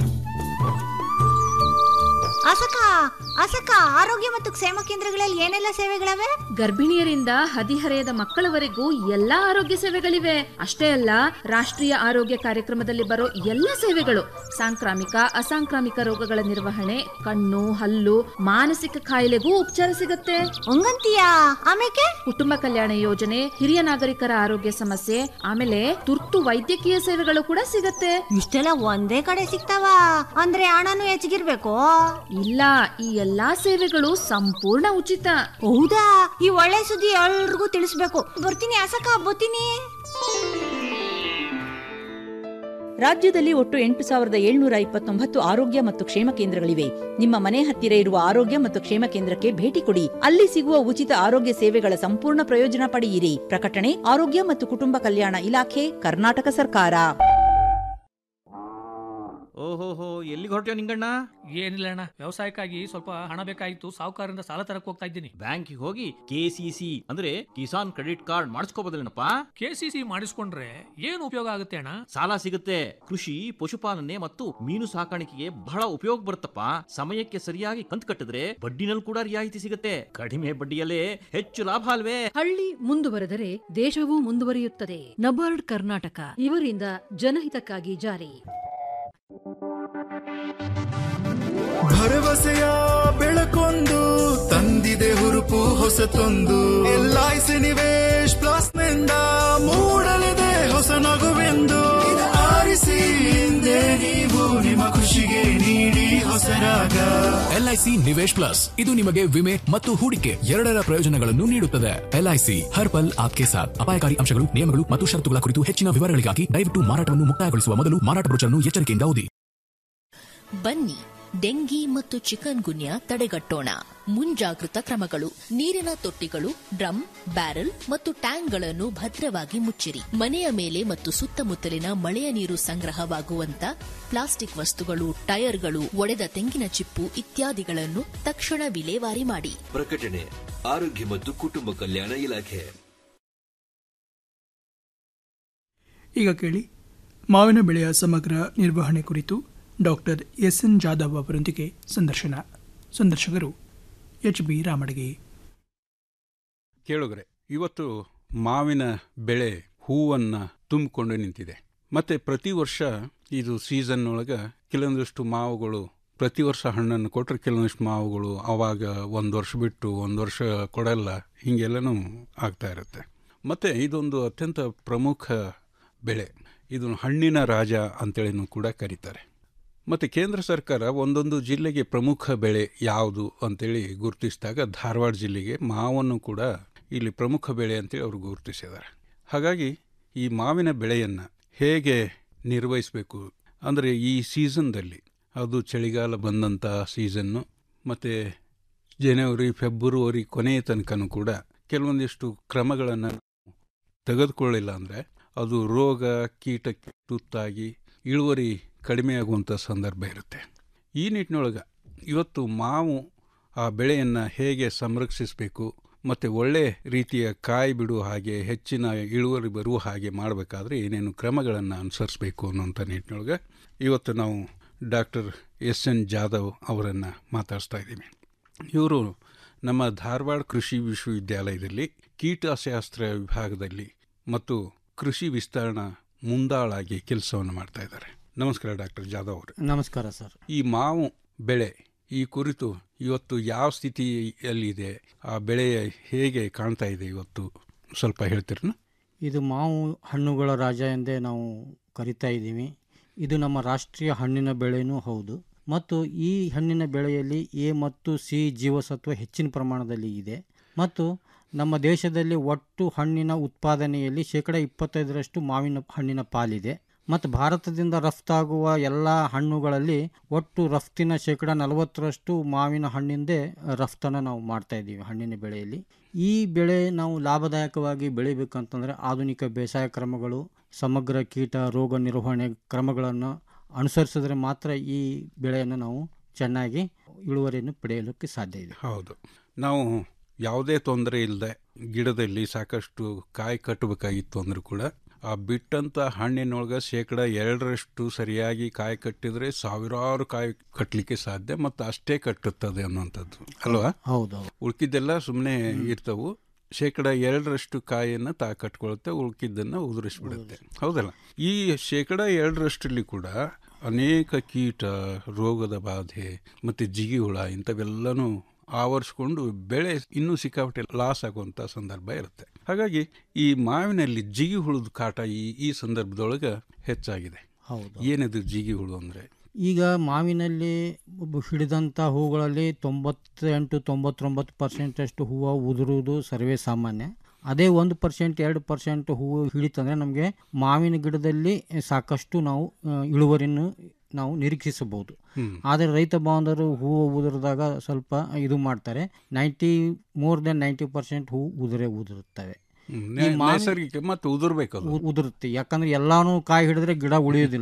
ಅಸಕ ಅಸಕ ಆರೋಗ್ಯ ಮತ್ತು ಕ್ಷೇಮ ಕೇಂದ್ರಗಳಲ್ಲಿ ಏನೆಲ್ಲ ಸೇವೆಗಳವೆ ಗರ್ಭಿಣಿಯರಿಂದ ಹದಿಹರೆಯದ ಮಕ್ಕಳವರೆಗೂ ಎಲ್ಲಾ ಆರೋಗ್ಯ ಸೇವೆಗಳಿವೆ ಅಷ್ಟೇ ಅಲ್ಲ ರಾಷ್ಟ್ರೀಯ ಆರೋಗ್ಯ ಕಾರ್ಯಕ್ರಮದಲ್ಲಿ ಬರೋ ಎಲ್ಲ ಸೇವೆಗಳು ಸಾಂಕ್ರಾಮಿಕ ಅಸಾಂಕ್ರಾಮಿಕ ರೋಗಗಳ ನಿರ್ವಹಣೆ ಕಣ್ಣು ಹಲ್ಲು ಮಾನಸಿಕ ಕಾಯಿಲೆಗೂ ಉಪಚಾರ ಸಿಗುತ್ತೆ ಹಂಗಂತೀಯಾ ಆಮೇಲೆ ಕುಟುಂಬ ಕಲ್ಯಾಣ ಯೋಜನೆ ಹಿರಿಯ ನಾಗರಿಕರ ಆರೋಗ್ಯ ಸಮಸ್ಯೆ ಆಮೇಲೆ ತುರ್ತು ವೈದ್ಯಕೀಯ ಸೇವೆಗಳು ಕೂಡ ಸಿಗತ್ತೆ ಇಷ್ಟೆಲ್ಲ ಒಂದೇ ಕಡೆ ಸಿಗ್ತಾವ ಅಂದ್ರೆ ಹಣನು ಹೆಚ್ಚಿಗಿರ್ಬೇಕು ಇಲ್ಲ ಈ ಎಲ್ಲಾ ಸೇವೆಗಳು ಸಂಪೂರ್ಣ ಉಚಿತ ಹೌದಾ ಈ ಒಳ್ಳೆ ಸುದ್ದಿ ಎಲ್ರಿಗೂ ತಿಳಿಸ್ಬೇಕು ಬರ್ತೀನಿ ಅಸಕ ಬರ್ತೀನಿ ರಾಜ್ಯದಲ್ಲಿ ಒಟ್ಟು ಎಂಟು ಸಾವಿರದ ಏಳ್ನೂರ ಇಪ್ಪತ್ತೊಂಬತ್ತು ಆರೋಗ್ಯ ಮತ್ತು ಕ್ಷೇಮ ಕೇಂದ್ರಗಳಿವೆ ನಿಮ್ಮ ಮನೆ ಹತ್ತಿರ ಇರುವ ಆರೋಗ್ಯ ಮತ್ತು ಕ್ಷೇಮ ಕೇಂದ್ರಕ್ಕೆ ಭೇಟಿ ಕೊಡಿ ಅಲ್ಲಿ ಸಿಗುವ ಉಚಿತ ಆರೋಗ್ಯ ಸೇವೆಗಳ ಸಂಪೂರ್ಣ ಪ್ರಯೋಜನ ಪಡೆಯಿರಿ ಪ್ರಕಟಣೆ ಆರೋಗ್ಯ ಮತ್ತು ಕುಟುಂಬ ಕಲ್ಯಾಣ ಇಲಾಖೆ ಕರ್ನಾಟಕ ಸರ್ಕಾರ ಓಹೋಹೋ ಎಲ್ಲಿಗೆ ಹೊರಟ್ಯೋ ನಿಂಗಣ್ಣ ಏನಿಲ್ಲ ಅಣ್ಣ ವ್ಯವಸಾಯಕ್ಕಾಗಿ ಸ್ವಲ್ಪ ಹಣ ಬೇಕಾಗಿತ್ತು ಸಾಹುಕಾರರಿಂದ ಸಾಲ ತರಕ್ ಹೋಗ್ತಾ ಇದ್ದೀನಿ ಬ್ಯಾಂಕಿಗೆ ಹೋಗಿ ಕೆ ಸಿ ಸಿ ಅಂದ್ರೆ ಕಿಸಾನ್ ಕ್ರೆಡಿಟ್ ಕಾರ್ಡ್ ಮಾಡಿಸ್ಕೋಬೋದಿಲ್ಲನಪ್ಪ ಕೆ ಸಿ ಸಿ ಮಾಡಿಸ್ಕೊಂಡ್ರೆ ಏನು ಉಪಯೋಗ ಆಗುತ್ತೆ ಅಣ್ಣ ಸಾಲ ಸಿಗುತ್ತೆ ಕೃಷಿ ಪಶುಪಾಲನೆ ಮತ್ತು ಮೀನು ಸಾಕಾಣಿಕೆಗೆ ಬಹಳ ಉಪಯೋಗ ಬರುತ್ತಪ್ಪ ಸಮಯಕ್ಕೆ ಸರಿಯಾಗಿ ಕಂತು ಕಟ್ಟಿದ್ರೆ ಬಡ್ಡಿನಲ್ಲಿ ಕೂಡ ರಿಯಾಯಿತಿ ಸಿಗುತ್ತೆ ಕಡಿಮೆ ಬಡ್ಡಿಯಲ್ಲೇ ಹೆಚ್ಚು ಲಾಭ ಅಲ್ವೇ ಹಳ್ಳಿ ಮುಂದುವರೆದರೆ ದೇಶವೂ ಮುಂದುವರಿಯುತ್ತದೆ ನಬಾರ್ಡ್ ಕರ್ನಾಟಕ ಇವರಿಂದ ಜನಹಿತಕ್ಕಾಗಿ ಜಾರಿ ಭರವಸೆಯ ಬೆಳಕೊಂದು ತಂದಿದೆ ಹುರುಪು ಹೊಸತೊಂದು ಎಲ್ಐಸಿ ನಿವೇಶ್ ಪ್ಲಸ್ ನಿಂದ ಮೂಡಲಿದೆ ಹೊಸ ನಗುವೆಂದು ಇದು ಆರಿಸಿ ಹಿಂದೆ ನೀವು ನಿಮ್ಮ ಖುಷಿಗೆ ನೀಡಿ ಹೊಸರಾಗ ಎಲ್ಐಸಿ ನಿವೇಶ್ ಪ್ಲಸ್ ಇದು ನಿಮಗೆ ವಿಮೆ ಮತ್ತು ಹೂಡಿಕೆ ಎರಡರ ಪ್ರಯೋಜನಗಳನ್ನು ನೀಡುತ್ತದೆ ಎಲ್ಐಸಿ ಹರ್ ಪಲ್ ಆಪ್ಕೆ ಸಾಥ್ ಅಪಾಯಕಾರಿ ಅಂಶಗಳು ನಿಯಮಗಳು ಮತ್ತು ಷರತ್ತುಗಳ ಕುರಿತು ಹೆಚ್ಚಿನ ವಿವರಗಳಿಗಾಗಿ ದಯವಿಟ್ಟು ಮಾರಾಟವನ್ನು ಮುಕ್ತಾಯಗೊಳಿಸುವ ಮೊದಲು ಮಾರಾಟ ಬ್ರೋಚರ್ನ್ನು ಎಚ್ಚರಿಕೆಯಿಂದ ಓದಿ ಬನ್ನಿ ಡೆಂಗಿ ಮತ್ತು ಚಿಕನ್ ಗುನ್ಯಾ ತಡೆಗಟ್ಟೋಣ ಮುಂಜಾಗೃತ ಕ್ರಮಗಳು ನೀರಿನ ತೊಟ್ಟಿಗಳು ಡ್ರಮ್ ಬ್ಯಾರೆಲ್ ಮತ್ತು ಟ್ಯಾಂಕ್ಗಳನ್ನು ಭದ್ರವಾಗಿ ಮುಚ್ಚಿರಿ ಮನೆಯ ಮೇಲೆ ಮತ್ತು ಸುತ್ತಮುತ್ತಲಿನ ಮಳೆಯ ನೀರು ಸಂಗ್ರಹವಾಗುವಂತ ಪ್ಲಾಸ್ಟಿಕ್ ವಸ್ತುಗಳು ಟೈರ್ಗಳು ಒಡೆದ ತೆಂಗಿನ ಚಿಪ್ಪು ಇತ್ಯಾದಿಗಳನ್ನು ತಕ್ಷಣ ವಿಲೇವಾರಿ ಮಾಡಿ ಪ್ರಕಟಣೆ ಆರೋಗ್ಯ ಮತ್ತು ಕುಟುಂಬ ಕಲ್ಯಾಣ ಇಲಾಖೆ ಈಗ ಕೇಳಿ ಮಾವಿನ ಬೆಳೆಯ ಸಮಗ್ರ ನಿರ್ವಹಣೆ ಕುರಿತು ಡಾಕ್ಟರ್ ಎಸ್ ಎನ್ ಜಾಧವ್ ಅವರೊಂದಿಗೆ ಸಂದರ್ಶನ ಸಂದರ್ಶಕರು ಎಚ್ ಬಿ ರಾಮಡಗಿ ಕೇಳುಗರೆ ಇವತ್ತು ಮಾವಿನ ಬೆಳೆ ಹೂವನ್ನು ತುಂಬಿಕೊಂಡು ನಿಂತಿದೆ ಮತ್ತೆ ಪ್ರತಿ ವರ್ಷ ಇದು ಸೀಸನ್ ಒಳಗೆ ಕೆಲವೊಂದಿಷ್ಟು ಮಾವುಗಳು ಪ್ರತಿ ವರ್ಷ ಹಣ್ಣನ್ನು ಕೊಟ್ಟರೆ ಕೆಲವೊಂದಿಷ್ಟು ಮಾವುಗಳು ಅವಾಗ ಒಂದು ವರ್ಷ ಬಿಟ್ಟು ಒಂದು ವರ್ಷ ಕೊಡಲ್ಲ ಹೀಗೆಲ್ಲನೂ ಆಗ್ತಾ ಇರುತ್ತೆ ಮತ್ತು ಇದೊಂದು ಅತ್ಯಂತ ಪ್ರಮುಖ ಬೆಳೆ ಇದು ಹಣ್ಣಿನ ರಾಜ ಅಂತೇಳಿನೂ ಕೂಡ ಕರೀತಾರೆ ಮತ್ತು ಕೇಂದ್ರ ಸರ್ಕಾರ ಒಂದೊಂದು ಜಿಲ್ಲೆಗೆ ಪ್ರಮುಖ ಬೆಳೆ ಯಾವುದು ಅಂತೇಳಿ ಗುರುತಿಸಿದಾಗ ಧಾರವಾಡ ಜಿಲ್ಲೆಗೆ ಮಾವನ್ನು ಕೂಡ ಇಲ್ಲಿ ಪ್ರಮುಖ ಬೆಳೆ ಅಂತೇಳಿ ಅವರು ಗುರುತಿಸಿದ್ದಾರೆ ಹಾಗಾಗಿ ಈ ಮಾವಿನ ಬೆಳೆಯನ್ನು ಹೇಗೆ ನಿರ್ವಹಿಸಬೇಕು ಅಂದರೆ ಈ ಸೀಸನ್ದಲ್ಲಿ ಅದು ಚಳಿಗಾಲ ಬಂದಂಥ ಸೀಸನ್ನು ಮತ್ತು ಜನವರಿ ಫೆಬ್ರವರಿ ಕೊನೆಯ ತನಕನೂ ಕೂಡ ಕೆಲವೊಂದಿಷ್ಟು ಕ್ರಮಗಳನ್ನು ತೆಗೆದುಕೊಳ್ಳಿಲ್ಲ ಅಂದರೆ ಅದು ರೋಗ ಕೀಟಕ್ಕೆ ತುತ್ತಾಗಿ ಇಳುವರಿ ಕಡಿಮೆಯಾಗುವಂಥ ಸಂದರ್ಭ ಇರುತ್ತೆ ಈ ನಿಟ್ಟಿನೊಳಗೆ ಇವತ್ತು ಮಾವು ಆ ಬೆಳೆಯನ್ನು ಹೇಗೆ ಸಂರಕ್ಷಿಸಬೇಕು ಮತ್ತು ಒಳ್ಳೆ ರೀತಿಯ ಕಾಯಿ ಬಿಡುವ ಹಾಗೆ ಹೆಚ್ಚಿನ ಇಳುವರಿ ಬರುವ ಹಾಗೆ ಮಾಡಬೇಕಾದ್ರೆ ಏನೇನು ಕ್ರಮಗಳನ್ನು ಅನುಸರಿಸಬೇಕು ಅನ್ನೋಂಥ ನಿಟ್ಟಿನೊಳಗೆ ಇವತ್ತು ನಾವು ಡಾಕ್ಟರ್ ಎಸ್ ಎನ್ ಜಾಧವ್ ಅವರನ್ನು ಮಾತಾಡಿಸ್ತಾ ಇದ್ದೀವಿ ಇವರು ನಮ್ಮ ಧಾರವಾಡ ಕೃಷಿ ವಿಶ್ವವಿದ್ಯಾಲಯದಲ್ಲಿ ಕೀಟಶಾಸ್ತ್ರ ವಿಭಾಗದಲ್ಲಿ ಮತ್ತು ಕೃಷಿ ವಿಸ್ತರಣಾ ಮುಂದಾಳಾಗಿ ಕೆಲಸವನ್ನು ಮಾಡ್ತಾ ಇದ್ದಾರೆ ನಮಸ್ಕಾರ ಡಾಕ್ಟರ್ ಜಾಧವ್ ಅವರು ನಮಸ್ಕಾರ ಸರ್ ಈ ಮಾವು ಬೆಳೆ ಈ ಕುರಿತು ಇವತ್ತು ಯಾವ ಸ್ಥಿತಿಯಲ್ಲಿದೆ ಆ ಬೆಳೆ ಹೇಗೆ ಕಾಣ್ತಾ ಇದೆ ಇವತ್ತು ಸ್ವಲ್ಪ ಹೇಳ್ತೀರನ ಇದು ಮಾವು ಹಣ್ಣುಗಳ ರಾಜ ಎಂದೇ ನಾವು ಕರಿತಾ ಇದ್ದೀವಿ ಇದು ನಮ್ಮ ರಾಷ್ಟ್ರೀಯ ಹಣ್ಣಿನ ಬೆಳೆಯೂ ಹೌದು ಮತ್ತು ಈ ಹಣ್ಣಿನ ಬೆಳೆಯಲ್ಲಿ ಎ ಮತ್ತು ಸಿ ಜೀವಸತ್ವ ಹೆಚ್ಚಿನ ಪ್ರಮಾಣದಲ್ಲಿ ಇದೆ ಮತ್ತು ನಮ್ಮ ದೇಶದಲ್ಲಿ ಒಟ್ಟು ಹಣ್ಣಿನ ಉತ್ಪಾದನೆಯಲ್ಲಿ ಶೇಕಡ ಇಪ್ಪತ್ತೈದರಷ್ಟು ಮಾವಿನ ಹಣ್ಣಿನ ಪಾಲಿದೆ ಮತ್ತು ಭಾರತದಿಂದ ರಫ್ತಾಗುವ ಎಲ್ಲ ಹಣ್ಣುಗಳಲ್ಲಿ ಒಟ್ಟು ರಫ್ತಿನ ಶೇಕಡ ನಲವತ್ತರಷ್ಟು ಮಾವಿನ ಹಣ್ಣಿಂದೇ ರಫ್ತನ್ನು ನಾವು ಮಾಡ್ತಾ ಇದ್ದೀವಿ ಹಣ್ಣಿನ ಬೆಳೆಯಲ್ಲಿ ಈ ಬೆಳೆ ನಾವು ಲಾಭದಾಯಕವಾಗಿ ಬೆಳಿಬೇಕಂತಂದರೆ ಆಧುನಿಕ ಬೇಸಾಯ ಕ್ರಮಗಳು ಸಮಗ್ರ ಕೀಟ ರೋಗ ನಿರ್ವಹಣೆ ಕ್ರಮಗಳನ್ನು ಅನುಸರಿಸಿದ್ರೆ ಮಾತ್ರ ಈ ಬೆಳೆಯನ್ನು ನಾವು ಚೆನ್ನಾಗಿ ಇಳುವರಿಯನ್ನು ಪಡೆಯಲಿಕ್ಕೆ ಸಾಧ್ಯ ಇದೆ ಹೌದು ನಾವು ಯಾವುದೇ ತೊಂದರೆ ಇಲ್ಲದೆ ಗಿಡದಲ್ಲಿ ಸಾಕಷ್ಟು ಕಾಯಿ ಕಟ್ಟಬೇಕಾಗಿತ್ತು ಅಂದರೂ ಕೂಡ ಆ ಬಿಟ್ಟಂಥ ಹಣ್ಣಿನೊಳಗೆ ಶೇಕಡ ಎರಡರಷ್ಟು ಸರಿಯಾಗಿ ಕಾಯಿ ಕಟ್ಟಿದರೆ ಸಾವಿರಾರು ಕಾಯಿ ಕಟ್ಟಲಿಕ್ಕೆ ಸಾಧ್ಯ ಮತ್ತು ಅಷ್ಟೇ ಕಟ್ಟುತ್ತದೆ ಅನ್ನುವಂಥದ್ದು ಅಲ್ವಾ ಹೌದು ಉಳ್ಕಿದ್ದೆಲ್ಲ ಸುಮ್ಮನೆ ಇರ್ತವು ಶೇಕಡ ಎರಡರಷ್ಟು ಕಾಯಿಯನ್ನು ತಾ ಕಟ್ಕೊಳುತ್ತೆ ಉಳ್ಕಿದ್ದನ್ನು ಉದುರಿಸ್ಬಿಡುತ್ತೆ ಹೌದಲ್ಲ ಈ ಶೇಕಡ ಎರಡರಷ್ಟರಲ್ಲಿ ಕೂಡ ಅನೇಕ ಕೀಟ ರೋಗದ ಬಾಧೆ ಮತ್ತು ಜಿಗಿ ಹುಳ ಇಂಥವೆಲ್ಲನೂ ಆವರಿಸ್ಕೊಂಡು ಬೆಳೆ ಇನ್ನೂ ಸಿಕ್ಕಾಪಟ್ಟೆ ಲಾಸ್ ಆಗುವಂಥ ಸಂದರ್ಭ ಇರುತ್ತೆ ಹಾಗಾಗಿ ಈ ಮಾವಿನಲ್ಲಿ ಜಿಗಿ ಹುಳದ ಕಾಟ ಈ ಈ ಸಂದರ್ಭದೊಳಗೆ ಹೆಚ್ಚಾಗಿದೆ ಹೌದು ಏನಿದು ಜಿಗಿ ಹುಳು ಅಂದರೆ ಈಗ ಮಾವಿನಲ್ಲಿ ಒಬ್ಬ ಹಿಡಿದಂಥ ಹೂಗಳಲ್ಲಿ ತೊಂಬತ್ತೆಂಟು ತೊಂಬತ್ತೊಂಬತ್ತು ಪರ್ಸೆಂಟಷ್ಟು ಹೂವು ಉದುರುವುದು ಸರ್ವೇ ಸಾಮಾನ್ಯ ಅದೇ ಒಂದು ಪರ್ಸೆಂಟ್ ಎರಡು ಪರ್ಸೆಂಟ್ ಹೂವು ಹಿಡಿತಂದರೆ ನಮಗೆ ಮಾವಿನ ಗಿಡದಲ್ಲಿ ಸಾಕಷ್ಟು ನಾವು ಆ, ಇಳುವರಿಯನ್ನು ನಾವು ನಿರೀಕ್ಷಿಸಬಹುದು ಹ್ಮ್. ಆದರೆ ರೈತ ಬಾಂಧವರು ಹೂವು ಉದುರಿದಾಗ ಸ್ವಲ್ಪ ಇದು ಮಾಡ್ತಾರೆ ninety more than ninety percent ಹೂವು ಉದುರೇ ಉದುರುತ್ತವೆ ಹ್ಮ್. ಈ ನೆ- ಮಾವಿನ- ನೈಸರ್ಗಿಕ ಮತ್ತು ಉದುರ್ಬೇಕು ಅದು. ಉ- ಉದುರುತ್ತೆ ಯಾಕಂದ್ರೆ ಎಲ್ಲಾನು ಕಾಯಿ ಹಿಡಿದ್ರೆ ಗಿಡ ಉಳಿಯೋದಿಲ್ಲ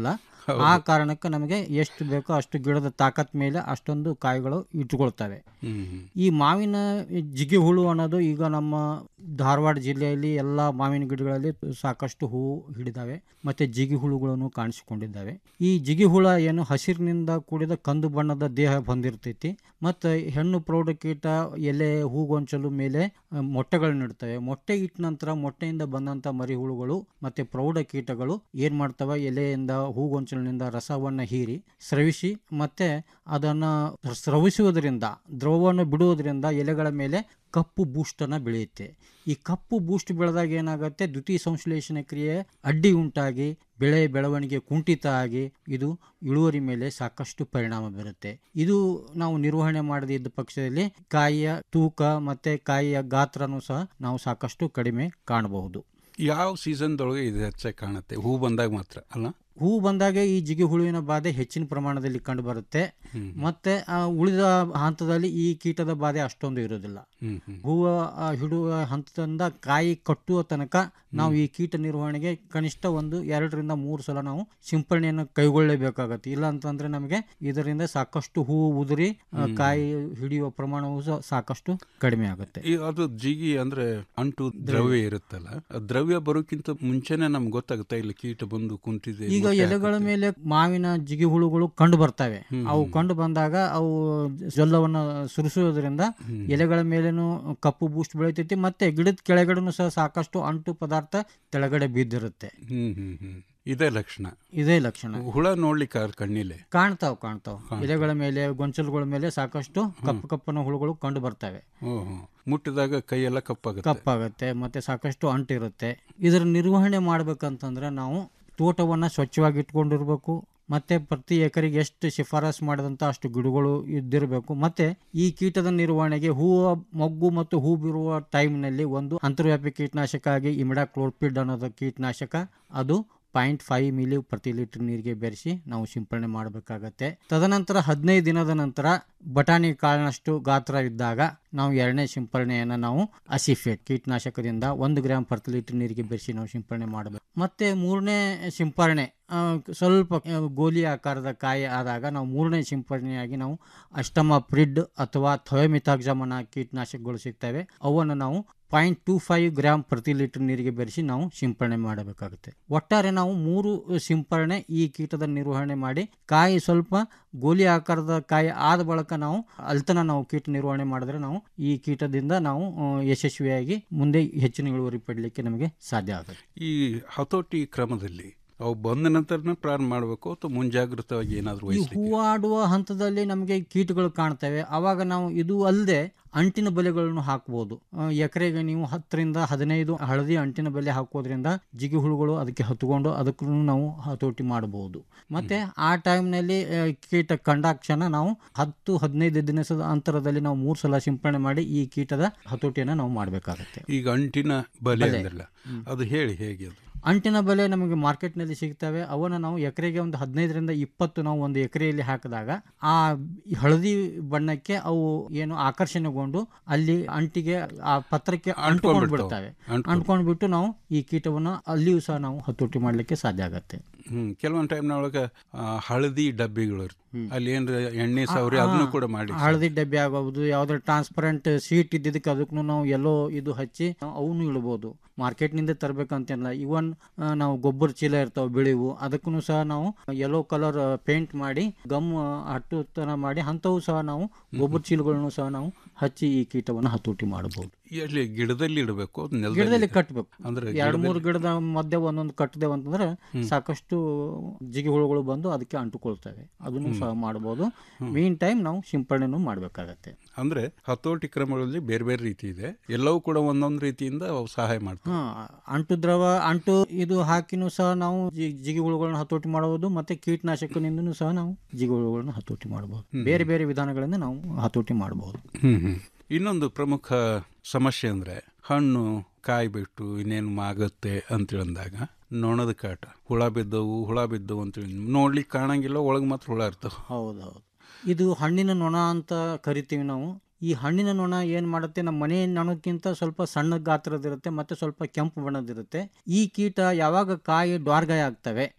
ಆ ಕಾರಣಕ್ಕೆ ನಮಗೆ ಎಷ್ಟು ಬೇಕೋ ಅಷ್ಟು ಗಿಡದ ತಾಕತ್ ಮೇಲೆ ಅಷ್ಟೊಂದು ಕಾಯಿಗಳು ಇಟ್ಕೊಳ್ತವೆ ಹ್ಮ್ ಈ ಮಾವಿನ ಜಿಗಿ ಹುಳು ಅನ್ನೋದು ಈಗ ನಮ್ಮ ಧಾರವಾಡ ಜಿಲ್ಲೆಯಲ್ಲಿ ಎಲ್ಲ ಮಾವಿನ ಗಿಡಗಳಲ್ಲಿ ಸಾಕಷ್ಟು ಹೂವು ಹಿಡಿದಾವೆ ಮತ್ತೆ ಜಿಗಿ ಹುಳುಗಳನ್ನು ಕಾಣಿಸಿಕೊಂಡಿದ್ದಾವೆ ಈ ಜಿಗಿ ಹುಳ ಏನು ಹಸಿರಿನಿಂದ ಕೂಡಿದ ಕಂದು ಬಣ್ಣದ ದೇಹ ಹೊಂದಿರ್ತೈತಿ ಮತ್ತು ಹೆಣ್ಣು ಪ್ರೌಢಕೀಟ ಎಲೆ ಹೂಗೊಂಚಲು ಮೇಲೆ ಆ, ಮೊಟ್ಟೆಗಳನ್ನ ಇಡ್ತವೆ ಮೊಟ್ಟೆ ಇಟ್ಟ ನಂತರ ಮೊಟ್ಟೆಯಿಂದ ಬಂದಂಥ ಮರಿ ಹುಳುಗಳು ಮತ್ತೆ ಪ್ರೌಢ ಕೀಟಗಳು ಏನ್ ಮಾಡ್ತವೆ ಎಲೆಯಿಂದ ಹೂಗೊಂಚಲಿನಿಂದ ರಸವನ್ನ ಹೀರಿ ಸ್ರವಿಸಿ ಮತ್ತೆ ಅದನ್ನ ಸ್ರವಿಸುವುದರಿಂದ ದ್ರವವನ್ನು ಬಿಡುವುದರಿಂದ ಎಲೆಗಳ ಮೇಲೆ ಕಪ್ಪು ಬೂಸ್ಟನ್ನ ಬೆಳೆಯುತ್ತೆ ಈ ಕಪ್ಪು ಬೂಸ್ಟ್ ಬೆಳೆದಾಗ ಏನಾಗುತ್ತೆ ದ್ವಿತೀಯ ಸಂಶ್ಲೇಷಣೆ ಕ್ರಿಯೆ ಅಡ್ಡಿ ಉಂಟಾಗಿ ಬೆಳೆ ಬೆಳವಣಿಗೆ ಕುಂಠಿತ ಆಗಿ ಇದು ಇಳುವರಿ ಮೇಲೆ ಸಾಕಷ್ಟು ಪರಿಣಾಮ ಬೀರುತ್ತೆ ಇದು ನಾವು ನಿರ್ವಹಣೆ ಮಾಡದೇ ಇದ್ದ ಪಕ್ಷದಲ್ಲಿ ಕಾಯಿಯ ತೂಕ ಮತ್ತೆ ಕಾಯಿಯ ಗಾತ್ರನೂ ಸಹ ನಾವು ಸಾಕಷ್ಟು ಕಡಿಮೆ ಕಾಣಬಹುದು ಯಾವ ಸೀಸನ್ದೊಳಗೆ ಇದು ಹೆಚ್ಚಾಗಿ ಕಾಣುತ್ತೆ ಹೂ ಬಂದಾಗ ಮಾತ್ರ ಅಲ್ಲ ಹೂ ಬಂದಾಗ ಈ ಜಿಗಿ ಹುಳುವಿನ ಬಾಧೆ ಹೆಚ್ಚಿನ ಪ್ರಮಾಣದಲ್ಲಿ ಕಂಡು ಬರುತ್ತೆ ಮತ್ತೆ ಆ, ಉಳಿದ ಹಂತದಲ್ಲಿ ಈ ಕೀಟದ ಬಾಧೆ ಅಷ್ಟೊಂದು ಇರೋದಿಲ್ಲ ಹ್ಮ್ ಹ್ಮ್ ಹೂವ ಆ, ಹಿಡುವ ಹಂತದಿಂದ ಕಾಯಿ ಕಟ್ಟುವ ತನಕ ನಾವು ಈ ಕೀಟ ನಿರ್ವಹಣೆಗೆ ಕನಿಷ್ಠ ಒಂದು ಎರಡರಿಂದ ಮೂರು ಸಲ ನಾವು ಸಿಂಪರಣೆಯನ್ನು ಕೈಗೊಳ್ಳಲೇಬೇಕಾಗತ್ತೆ ಇಲ್ಲ ಅಂತಂದ್ರೆ ನಮಗೆ ಇದರಿಂದ ಸಾಕಷ್ಟು ಹೂವು ಉದುರಿ ಆ, ಹ್ಮ್. ಕಾಯಿ ಹಿಡಿಯುವ ಪ್ರಮಾಣವು ಸಹ ಸಾಕಷ್ಟು ಕಡಿಮೆ ಆಗುತ್ತೆ ಈ ಅದು ಜಿಗಿ ಅಂದ್ರೆ ಅಂಟು ದ್ರವ್ಯ ಇರುತ್ತಲ್ಲ ಆ ದ್ರವ್ಯ ಬರೋಕ್ಕಿಂತ ಮುಂಚೆನೆ ನಮ್ಗೆ ಗೊತ್ತಾಗುತ್ತೆ ಇಲ್ಲಿ ಕೀಟ ಬಂದು ಕುಂತಿದೆ ಈಗ ಮೊಟ್ಟೆ ಎಲೆಗಳ ಹಾಕುತ್ತೆ. ಮೇಲೆ ಮಾವಿನ ಜಿಗಿ ಹುಳುಗಳು ಕಂಡು ಬರ್ತವೆ ಹ್ಮ್, ಅವು ಹ್ಮ್. ಕಂಡು ಬಂದಾಗ ಅವು ಜೊಲ್ಲವನ್ನು ಸುರಿಸುವುದರಿಂದ ಹ್ಮ್. ಎಲೆಗಳ ಮೇಲೇನು ಕಪ್ಪು ಬೂಸ್ಟ್ ಬೆಳಿತೈತಿ ಮತ್ತೆ ಗಿಡದ ಕೆಳಗಡೆನೂ ಸಹ ಸಾಕಷ್ಟು ಅಂಟು ಪದಾರ್ಥ ಕೆಳಗಡೆ ಬಿದ್ದಿರುತ್ತೆ ಹ್ಮ್ ಹ್ಮ್ ಹ್ಮ್ ಇದೇ ಲಕ್ಷಣ ಇದೇ ಲಕ್ಷಣ ಹುಳ ನೋಡ್ಲಿಕ್ಕೆ ಆಗ ಕಣ್ಣಿಲೆ ಕಾಣ್ತಾವ್ ಕಾಣ್ತಾವ್ ಕಾಣ್ತಾವ್. ಎಲೆಗಳ ಮೇಲೆ ಗೊಂಚಲುಗಳ ಮೇಲೆ ಸಾಕಷ್ಟು ಕಪ್ಪು ಕಪ್ಪನ ಹುಳುಗಳು ಕಂಡು ಬರ್ತವೆ ಓಹೋ ಮುಟ್ಟಿದಾಗ ಕೈಯೆಲ್ಲ ಕಪ್ಪಾಗುತ್ತೆ ಕಪ್ಪಾಗುತ್ತೆ ಮತ್ತೆ ಸಾಕಷ್ಟು ಅಂಟಿರುತ್ತೆ ಇದರ ನಿರ್ವಹಣೆ ಮಾಡ್ಬೇಕಂತಂದ್ರೆ ನಾವು ತೋಟವನ್ನು ಸ್ವಚ್ಛವಾಗಿ ಇಟ್ಕೊಂಡಿರ್ಬೇಕು ಮತ್ತೆ ಪ್ರತಿ ಎಕರೆಗೆ ಎಷ್ಟು ಶಿಫಾರಸ್ ಮಾಡಿದಂಥ ಅಷ್ಟು ಗಿಡಗಳು ಇದ್ದಿರಬೇಕು ಮತ್ತೆ ಈ ಕೀಟದ ನಿರ್ವಹಣೆಗೆ ಹೂವು ಮೊಗ್ಗು ಮತ್ತು ಹೂ ಬಿರುವ ಟೈಮ್ನಲ್ಲಿ ಒಂದು ಅಂತರ್ವ್ಯಾಪಿ ಕೀಟನಾಶಕ ಆಗಿ ಇಮಿಡಾ ಕ್ಲೋರ್ಪಿಡ್ ಅನ್ನೋದು ಕೀಟನಾಶಕ ಅದು ಪಾಯಿಂಟ್ ಫೈವ್ ಮಿಲಿ ಪ್ರತಿ ಲೀಟರ್ ನೀರಿಗೆ ಬೆರೆಸಿ ನಾವು ಸಿಂಪರಣೆ ಮಾಡಬೇಕಾಗತ್ತೆ ತದನಂತರ ಹದಿನೈದು ದಿನದ ನಂತರ ಬಟಾಣಿ ಕಾಳಿನಷ್ಟು ಗಾತ್ರ ಇದ್ದಾಗ ನಾವು ಎರಡನೇ ಸಿಂಪರಣೆಯನ್ನು ನಾವು ಅಸಿಫೇಟ್ ಕೀಟನಾಶಕದಿಂದ ಒಂದು ಗ್ರಾಮ್ ಪ್ರತಿ ಲೀಟರ್ ನೀರಿಗೆ ಬೆರೆಸಿ ನಾವು ಸಿಂಪರಣೆ ಮಾಡಬೇಕು ಮತ್ತೆ ಮೂರನೇ ಸಿಂಪರಣೆ ಆ, ಸ್ವಲ್ಪ ಆ, ಗೋಲಿ ಆಕಾರದ ಕಾಯಿ ಆದಾಗ ನಾವು ಮೂರನೇ ಸಿಂಪರಣೆಯಾಗಿ ನಾವು ಅಷ್ಟಮ ಪ್ರಿಡ್ ಅಥವಾ ಥಯೋಮಿಥಾಕ್ಸಮನ ಕೀಟನಾಶಕಗಳು ಸಿಗ್ತವೆ ಅವನ್ನು ನಾವು ಪಾಯಿಂಟ್ ಟೂ ಫೈವ್ ಗ್ರಾಮ್ ಪ್ರತಿ ಲೀಟರ್ ನೀರಿಗೆ ಬೆರೆಸಿ ನಾವು ಸಿಂಪರಣೆ ಮಾಡಬೇಕಾಗುತ್ತೆ ಒಟ್ಟಾರೆ ನಾವು ಮೂರು ಸಿಂಪರಣೆ ಈ ಕೀಟದ ನಿರ್ವಹಣೆ ಮಾಡಿ ಕಾಯಿ ಸ್ವಲ್ಪ ಗೋಲಿ ಆಕಾರದ ಕಾಯಿ ಆದ ಬಳಿಕ ನಾವು ಅಲ್ತನ ನಾವು ಕೀಟ ನಿರ್ವಹಣೆ ಮಾಡಿದ್ರೆ ನಾವು ಈ ಕೀಟದಿಂದ ನಾವು ಆ, ಯಶಸ್ವಿಯಾಗಿ ಮುಂದೆ ಹೆಚ್ಚಿನ ಇಳುವರಿ ಪಡಲಿಕ್ಕೆ ನಮಗೆ ಸಾಧ್ಯ ಆಗುತ್ತೆ ಈ ಹತೋಟಿ ಕ್ರಮದಲ್ಲಿ ಅವು ಬಂದ ನಂತರನೇ ಪ್ರಾರಂಭ ಮಾಡಬೇಕು ಅಥವಾ ಮುಂಜಾಗ್ರತವಾಗಿ ಏನಾದರೂ ಈ ವಹಿಸ್ಲಿಕ್ಕೆ ಹೂವಾಡುವ ಹಂತದಲ್ಲಿ ನಮಗೆ ಕೀಟಗಳು ಕಾಣ್ತವೆ ಆವಾಗ ನಾವು ಇದು ಅಲ್ಲದೆ ಅಂಟಿನ ಬಲೆಗಳನ್ನು ಹಾಕ್ಬೋದು ಆ, ಎಕರೆಗೆ ನೀವು ಹತ್ತರಿಂದ ಹದಿನೈದು ಹಳದಿ ಅಂಟಿನ ಬಲೆ ಹಾಕೋದ್ರಿಂದ ಜಿಗಿ ಹುಳುಗಳು ಅದಕ್ಕೆ ಹತ್ಕೊಂಡು ಅದಕ್ಕೂ ನಾವು ಹತೋಟಿ ಮಾಡಬಹುದು ಮತ್ತೆ ಆ ಟೈಮ್ನಲ್ಲಿ ಕೀಟ ಕಂಡಾಕ್ಷಣ ನಾವು ಹತ್ತು ಹದಿನೈದು ದಿನದ ಅಂತರದಲ್ಲಿ ನಾವು ಮೂರು ಸಲ ಸಿಂಪರಣೆ ಮಾಡಿ ಈ ಕೀಟದ ಹತೋಟಿಯನ್ನು ನಾವು ಮಾಡಬೇಕಾಗುತ್ತೆ ಈಗ ಅಂಟಿನ ಬಲೆ ಬಲೆ. ಅಂದ್ರಲ್ಲ ಅದು ಹೇಳಿ ಹೇಗೆ ಅದು ಅಂಟಿನ ಬೆಲೆ ನಮಗೆ ಮಾರ್ಕೆಟ್ನಲ್ಲಿ ಸಿಗ್ತವೆ ಅವನ್ನ ನಾವು ಎಕರೆಗೆ ಒಂದು ಹದಿನೈದರಿಂದ ಇಪ್ಪತ್ತು ನಾವು ಒಂದು ಎಕರೆಯಲ್ಲಿ ಹಾಕಿದಾಗ ಆ ಹಳದಿ ಬಣ್ಣಕ್ಕೆ ಅವು ಏನು ಆಕರ್ಷಣೆಗೊಂಡು ಅಲ್ಲಿ ಅಂಟಿಗೆ ಆ ಪತ್ರಕ್ಕೆ ಅಂಟ್ಕೊಂಡು ಬಿಡ್ತಾವೆ. ಬಿಡ್ತವೆ ಅಂಟ್ಕೊಂಡು. ಅಂಟ್ಕೊಂಡು ಬಿಟ್ಟು ನಾವು ಈ ಕೀಟವನ್ನು ಅಲ್ಲಿಯೂ ಸಹ ನಾವು ಹತೋಟಿ ಮಾಡಲಿಕ್ಕೆ ಸಾಧ್ಯ ಆಗತ್ತೆ ಹ್ಮ್ ಕೆಲವೊಂದು ಟೈಮ್ನೊಳಗೆ ಹಳದಿ ಡಬ್ಬಿಗಳು ಇರ್ತವೆ ಅಲ್ಲಿ ಏನ್ರ ಎಣ್ಣೆ ಸವರಿ ಆ, ಅದನ್ನು ಕೂಡ ಮಾಡಿ ಹಳದಿ ಡಬ್ಬಿ ಆಗಬಹುದು ಯಾವ್ದಾದ್ರು ಟ್ರಾನ್ಸ್ಪರೆಂಟ್ ಸೀಟ್ ಇದ್ದಿದ್ದಕ್ಕೆ ಅದಕ್ಕೂ ನಾವು ಎಲ್ಲೋ ಇದು ಹಚ್ಚಿ ಅವನು ಇಡ್ಬೋದು ಮಾರ್ಕೆಟ್ನಿಂದ ತರಬೇಕಂತೇನಿಲ್ಲ ಇವನ್ ನಾವು ಗೊಬ್ಬರ ಚೀಲ ಇರ್ತಾವೆ ಬಿಳಿವು ಅದಕ್ಕೂ ಸಹ ನಾವು ಯೆಲ್ಲೋ ಕಲರ್ ಪೇಂಟ್ ಮಾಡಿ ಗಮ್ ಹಟ್ಟುತನ ಮಾಡಿ ಅಂಥವು ಸಹ ನಾವು ಗೊಬ್ಬರ ಚೀಲಗಳನ್ನು ಸಹ ನಾವು ಹಚ್ಚಿ ಈ ಕೀಟವನ್ನು ಹತೋಟಿ ಮಾಡಬಹುದು ಎಲ್ಲಿ ಗಿಡದಲ್ಲಿ ಇಡಬೇಕು ಗಿಡದಲ್ಲಿ ಕಟ್ಟಬೇಕು ಅಂದ್ರೆ ಎರಡು ಮೂರು ಗಿಡದಲ್ಲಿ- ಗಿಡದ ಮಧ್ಯೆ ಒಂದೊಂದು ಕಟ್ಟಿದೆವು ಅಂತಂದ್ರೆ ಸಾಕಷ್ಟು ಜಿಗಿ ಹುಳುಗಳು ಬಂದು ಅದಕ್ಕೆ ಅಂಟುಕೊಳ್ತವೆ ಅದನ್ನು ಸಹ ಮಾಡಬಹುದು ಮೀನ್ ಟೈಮ್ ನಾವು ಸಿಂಪರಣೆನೂ ಮಾಡಬೇಕಾಗತ್ತೆ ಅಂದ್ರೆ ಹತೋಟಿ ಕ್ರಮಗಳಲ್ಲಿ ಬೇರೆ ಬೇರೆ ರೀತಿ ಇದೆ ಎಲ್ಲವೂ ಕೂಡ ಒಂದೊಂದು ರೀತಿಯಿಂದ ಅವು ಸಹಾಯ ಮಾಡ್ತವೆ ಹಾ ಅಂಟು ದ್ರವ ಅಂಟು ಇದು ಹಾಕಿನೂ ಸಹ ನಾವು ಜಿ- ಜಿಗಿ ಹುಳುಗಳನ್ನ ಹತೋಟಿ ಮಾಡಬಹುದು ಮತ್ತೆ ಕೀಟನಾಶಕನಿಂದನೂ ಸಹ ನಾವು ಜಿಗಿ ಹುಳುಗಳನ್ನ ಹತೋಟಿ ಮಾಡಬಹುದು ಬೇರೆ ಬೇರೆ ವಿಧಾನಗಳಿಂದ ನಾವು ಹತೋಟಿ ಮಾಡಬಹುದು ಹ್ಮ್ ಹ್ಮ್ ಇನ್ನೊಂದು ಪ್ರಮುಖ ಸಮಸ್ಯೆ ಅಂದ್ರೆ ಹಣ್ಣು ಕಾಯಿ ಬಿಟ್ಟು ಇನ್ನೇನು ಮಾಗುತ್ತೆ ಅಂತೇಳಿ ಅಂದಾಗ ನೊಣದ ಕಾಟ ಹುಳ ಬಿದ್ದವು ಹುಳ ಬಿದ್ದವು ಅಂತೇಳಿ ನೋಡ್ಲಿಕ್ಕೆ ಕಾಣಂಗಿಲ್ಲ ಒಳಗೆ ಮಾತ್ರ ಹುಳ ಇರ್ತಾವ ಹೌದು ಹೌದು ಇದು ಹಣ್ಣಿನ ನೊಣ ಅಂತ ಕರಿತೀವಿ ನಾವು ಈ ಹಣ್ಣಿನ ನೊಣ ಏನು ಮಾಡುತ್ತೆ ನಮ್ಮ ಮನೆ ನೊಣಕ್ಕಿಂತ ಸ್ವಲ್ಪ ಸಣ್ಣ ಗಾತ್ರದಿರುತ್ತೆ ಮತ್ತೆ ಸ್ವಲ್ಪ ಕೆಂಪು ಬಣ್ಣದಿರುತ್ತೆ ಈ ಕೀಟ ಯಾವಾಗ ಕಾಯಿ ಡ್ವಾರ್ಗಾಯ ಆಗ್ತವೆ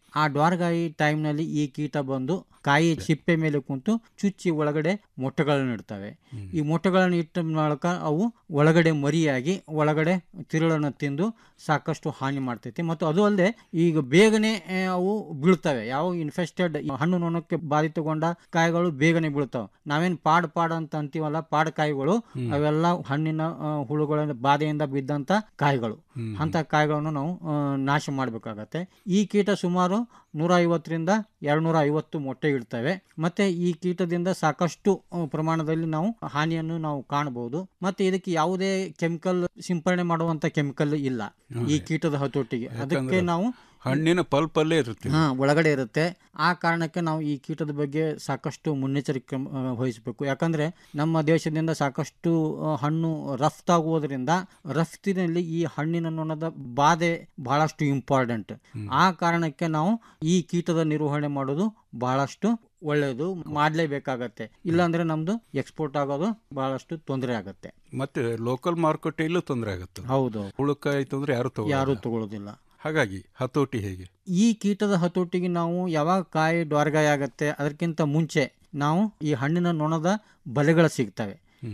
ಆ ಡ್ವಾರ್ಗಾಯಿ ಟೈಮ್ನಲ್ಲಿ ಈ ಕೀಟ ಬಂದು ಕಾಯಿ ಸಿಪ್ಪೆ ಮೇಲೆ ಕುಂತು ಚುಚ್ಚಿ ಒಳಗಡೆ ಮೊಟ್ಟೆಗಳನ್ನು ಇಡ್ತವೆ ಈ ಮೊಟ್ಟೆಗಳನ್ನು ಇಟ್ಟ ಮೂಲಕ ಅವು ಒಳಗಡೆ ಮರಿಯಾಗಿ ಒಳಗಡೆ ತಿರುಳನ್ನು ತಿಂದು ಸಾಕಷ್ಟು ಹಾನಿ ಮಾಡ್ತೈತಿ ಮತ್ತು ಅದು ಅಲ್ಲದೆ ಈಗ ಬೇಗನೆ ಆ, ಅವು ಬೀಳ್ತವೆ ಯಾವ ಇನ್ಫೆಸ್ಟೆಡ್ ಹಣ್ಣು ನೊಣಕ್ಕೆ ಬಾಧಿತಗೊಂಡ ಕಾಯಿಗಳು ಬೇಗನೆ ಬೀಳ್ತಾವೆ ನಾವೇನು ಪಾಡ್ ಪಾಡ್ ಅಂತ ಅಂತೀವಲ್ಲ ಪಾಡ್ ಕಾಯಿಗಳು ಅವೆಲ್ಲ ಹಣ್ಣಿನ ಆ, ಹುಳುಗಳ ಬಾಧೆಯಿಂದ ಬಿದ್ದಂತ ಕಾಯಿಗಳು ಅಂತ ಕಾಯಿಗಳನ್ನು ನಾವು ಆ, ನಾಶ ಮಾಡಬೇಕಾಗತ್ತೆ ಈ ಕೀಟ ಸುಮಾರು ನೂರ ಐವತ್ತರಿಂದ ಎರಡ್ನೂರ ಐವತ್ತು ಮೊಟ್ಟೆ ಇಡ್ತವೆ ಮತ್ತೆ ಈ ಕೀಟದಿಂದ ಸಾಕಷ್ಟು ಆ, ಪ್ರಮಾಣದಲ್ಲಿ ನಾವು ಹಾನಿಯನ್ನು ನಾವು ಕಾಣಬಹುದು ಮತ್ತೆ ಇದಕ್ಕೆ ಯಾವುದೇ ಕೆಮಿಕಲ್ ಸಿಂಪರಣೆ ಮಾಡುವಂತ ಕೆಮಿಕಲ್ ಇಲ್ಲ ಈ ಕೀಟದ ಹತೋಟಿಗೆ ಅದಕ್ಕೆ ಯಾಕಂದ್ರೆ ನಾವು ಹಣ್ಣಿನ ಪಲ್ಪಲ್ಲೇ ಇರುತ್ತೆ ಹಾ ಒಳಗಡೆ ಇರುತ್ತೆ ಆ ಕಾರಣಕ್ಕೆ ನಾವು ಈ ಕೀಟದ ಬಗ್ಗೆ ಸಾಕಷ್ಟು ಮುನ್ನೆಚ್ಚರಿಕೆ ಕ್ರಮ, ಆ, ವಹಿಸಬೇಕು ಯಾಕಂದ್ರೆ ನಮ್ಮ ದೇಶದಿಂದ ಸಾಕಷ್ಟು ಆ, ಹಣ್ಣು ರಫ್ತಾಗುವುದರಿಂದ ರಫ್ತಿನಲ್ಲಿ ಈ ಹಣ್ಣಿನ ನೊಣದ ಬಾಧೆ ಬಹಳಷ್ಟು ಇಂಪಾರ್ಟೆಂಟ್ ಆ ಕಾರಣಕ್ಕೆ ನಾವು ಈ ಕೀಟದ ನಿರ್ವಹಣೆ ಮಾಡೋದು ಬಹಳಷ್ಟು ಒಳ್ಳೆಯದು ಮಾಡಲೇಬೇಕಾಗತ್ತೆ ಇಲ್ಲಾಂದ್ರೆ ನಮ್ದು ಎಕ್ಸ್ಪೋರ್ಟ್ ಆಗೋದು ಬಹಳಷ್ಟು ತೊಂದರೆ ಆಗತ್ತೆ ಮತ್ತೆ ಲೋಕಲ್ ಮಾರುಕಟ್ಟೆಯಲ್ಲೂ ತೊಂದರೆ ಆಗುತ್ತೆ ಹೌದು ಹುಳುಕಾಯಿ ತೊಂದರೆ ಯಾರು ತಗೋ ಯಾರು ತಗೊಳ್ಳೋದಿಲ್ಲ ಹಾಗಾಗಿ ಹತೋಟಿ ಹೇಗೆ ಈ ಕೀಟದ ಹತೋಟಿಗೆ ನಾವು ಯಾವಾಗ ಕಾಯಿ ಡ್ವಾರ್ಗಾಯಿ ಆಗತ್ತೆ ಅದಕ್ಕಿಂತ ಮುಂಚೆ ನಾವು ಈ ಹಣ್ಣಿನ ನೊಣದ ಬಲೆಗಳು ಸಿಗ್ತವೆ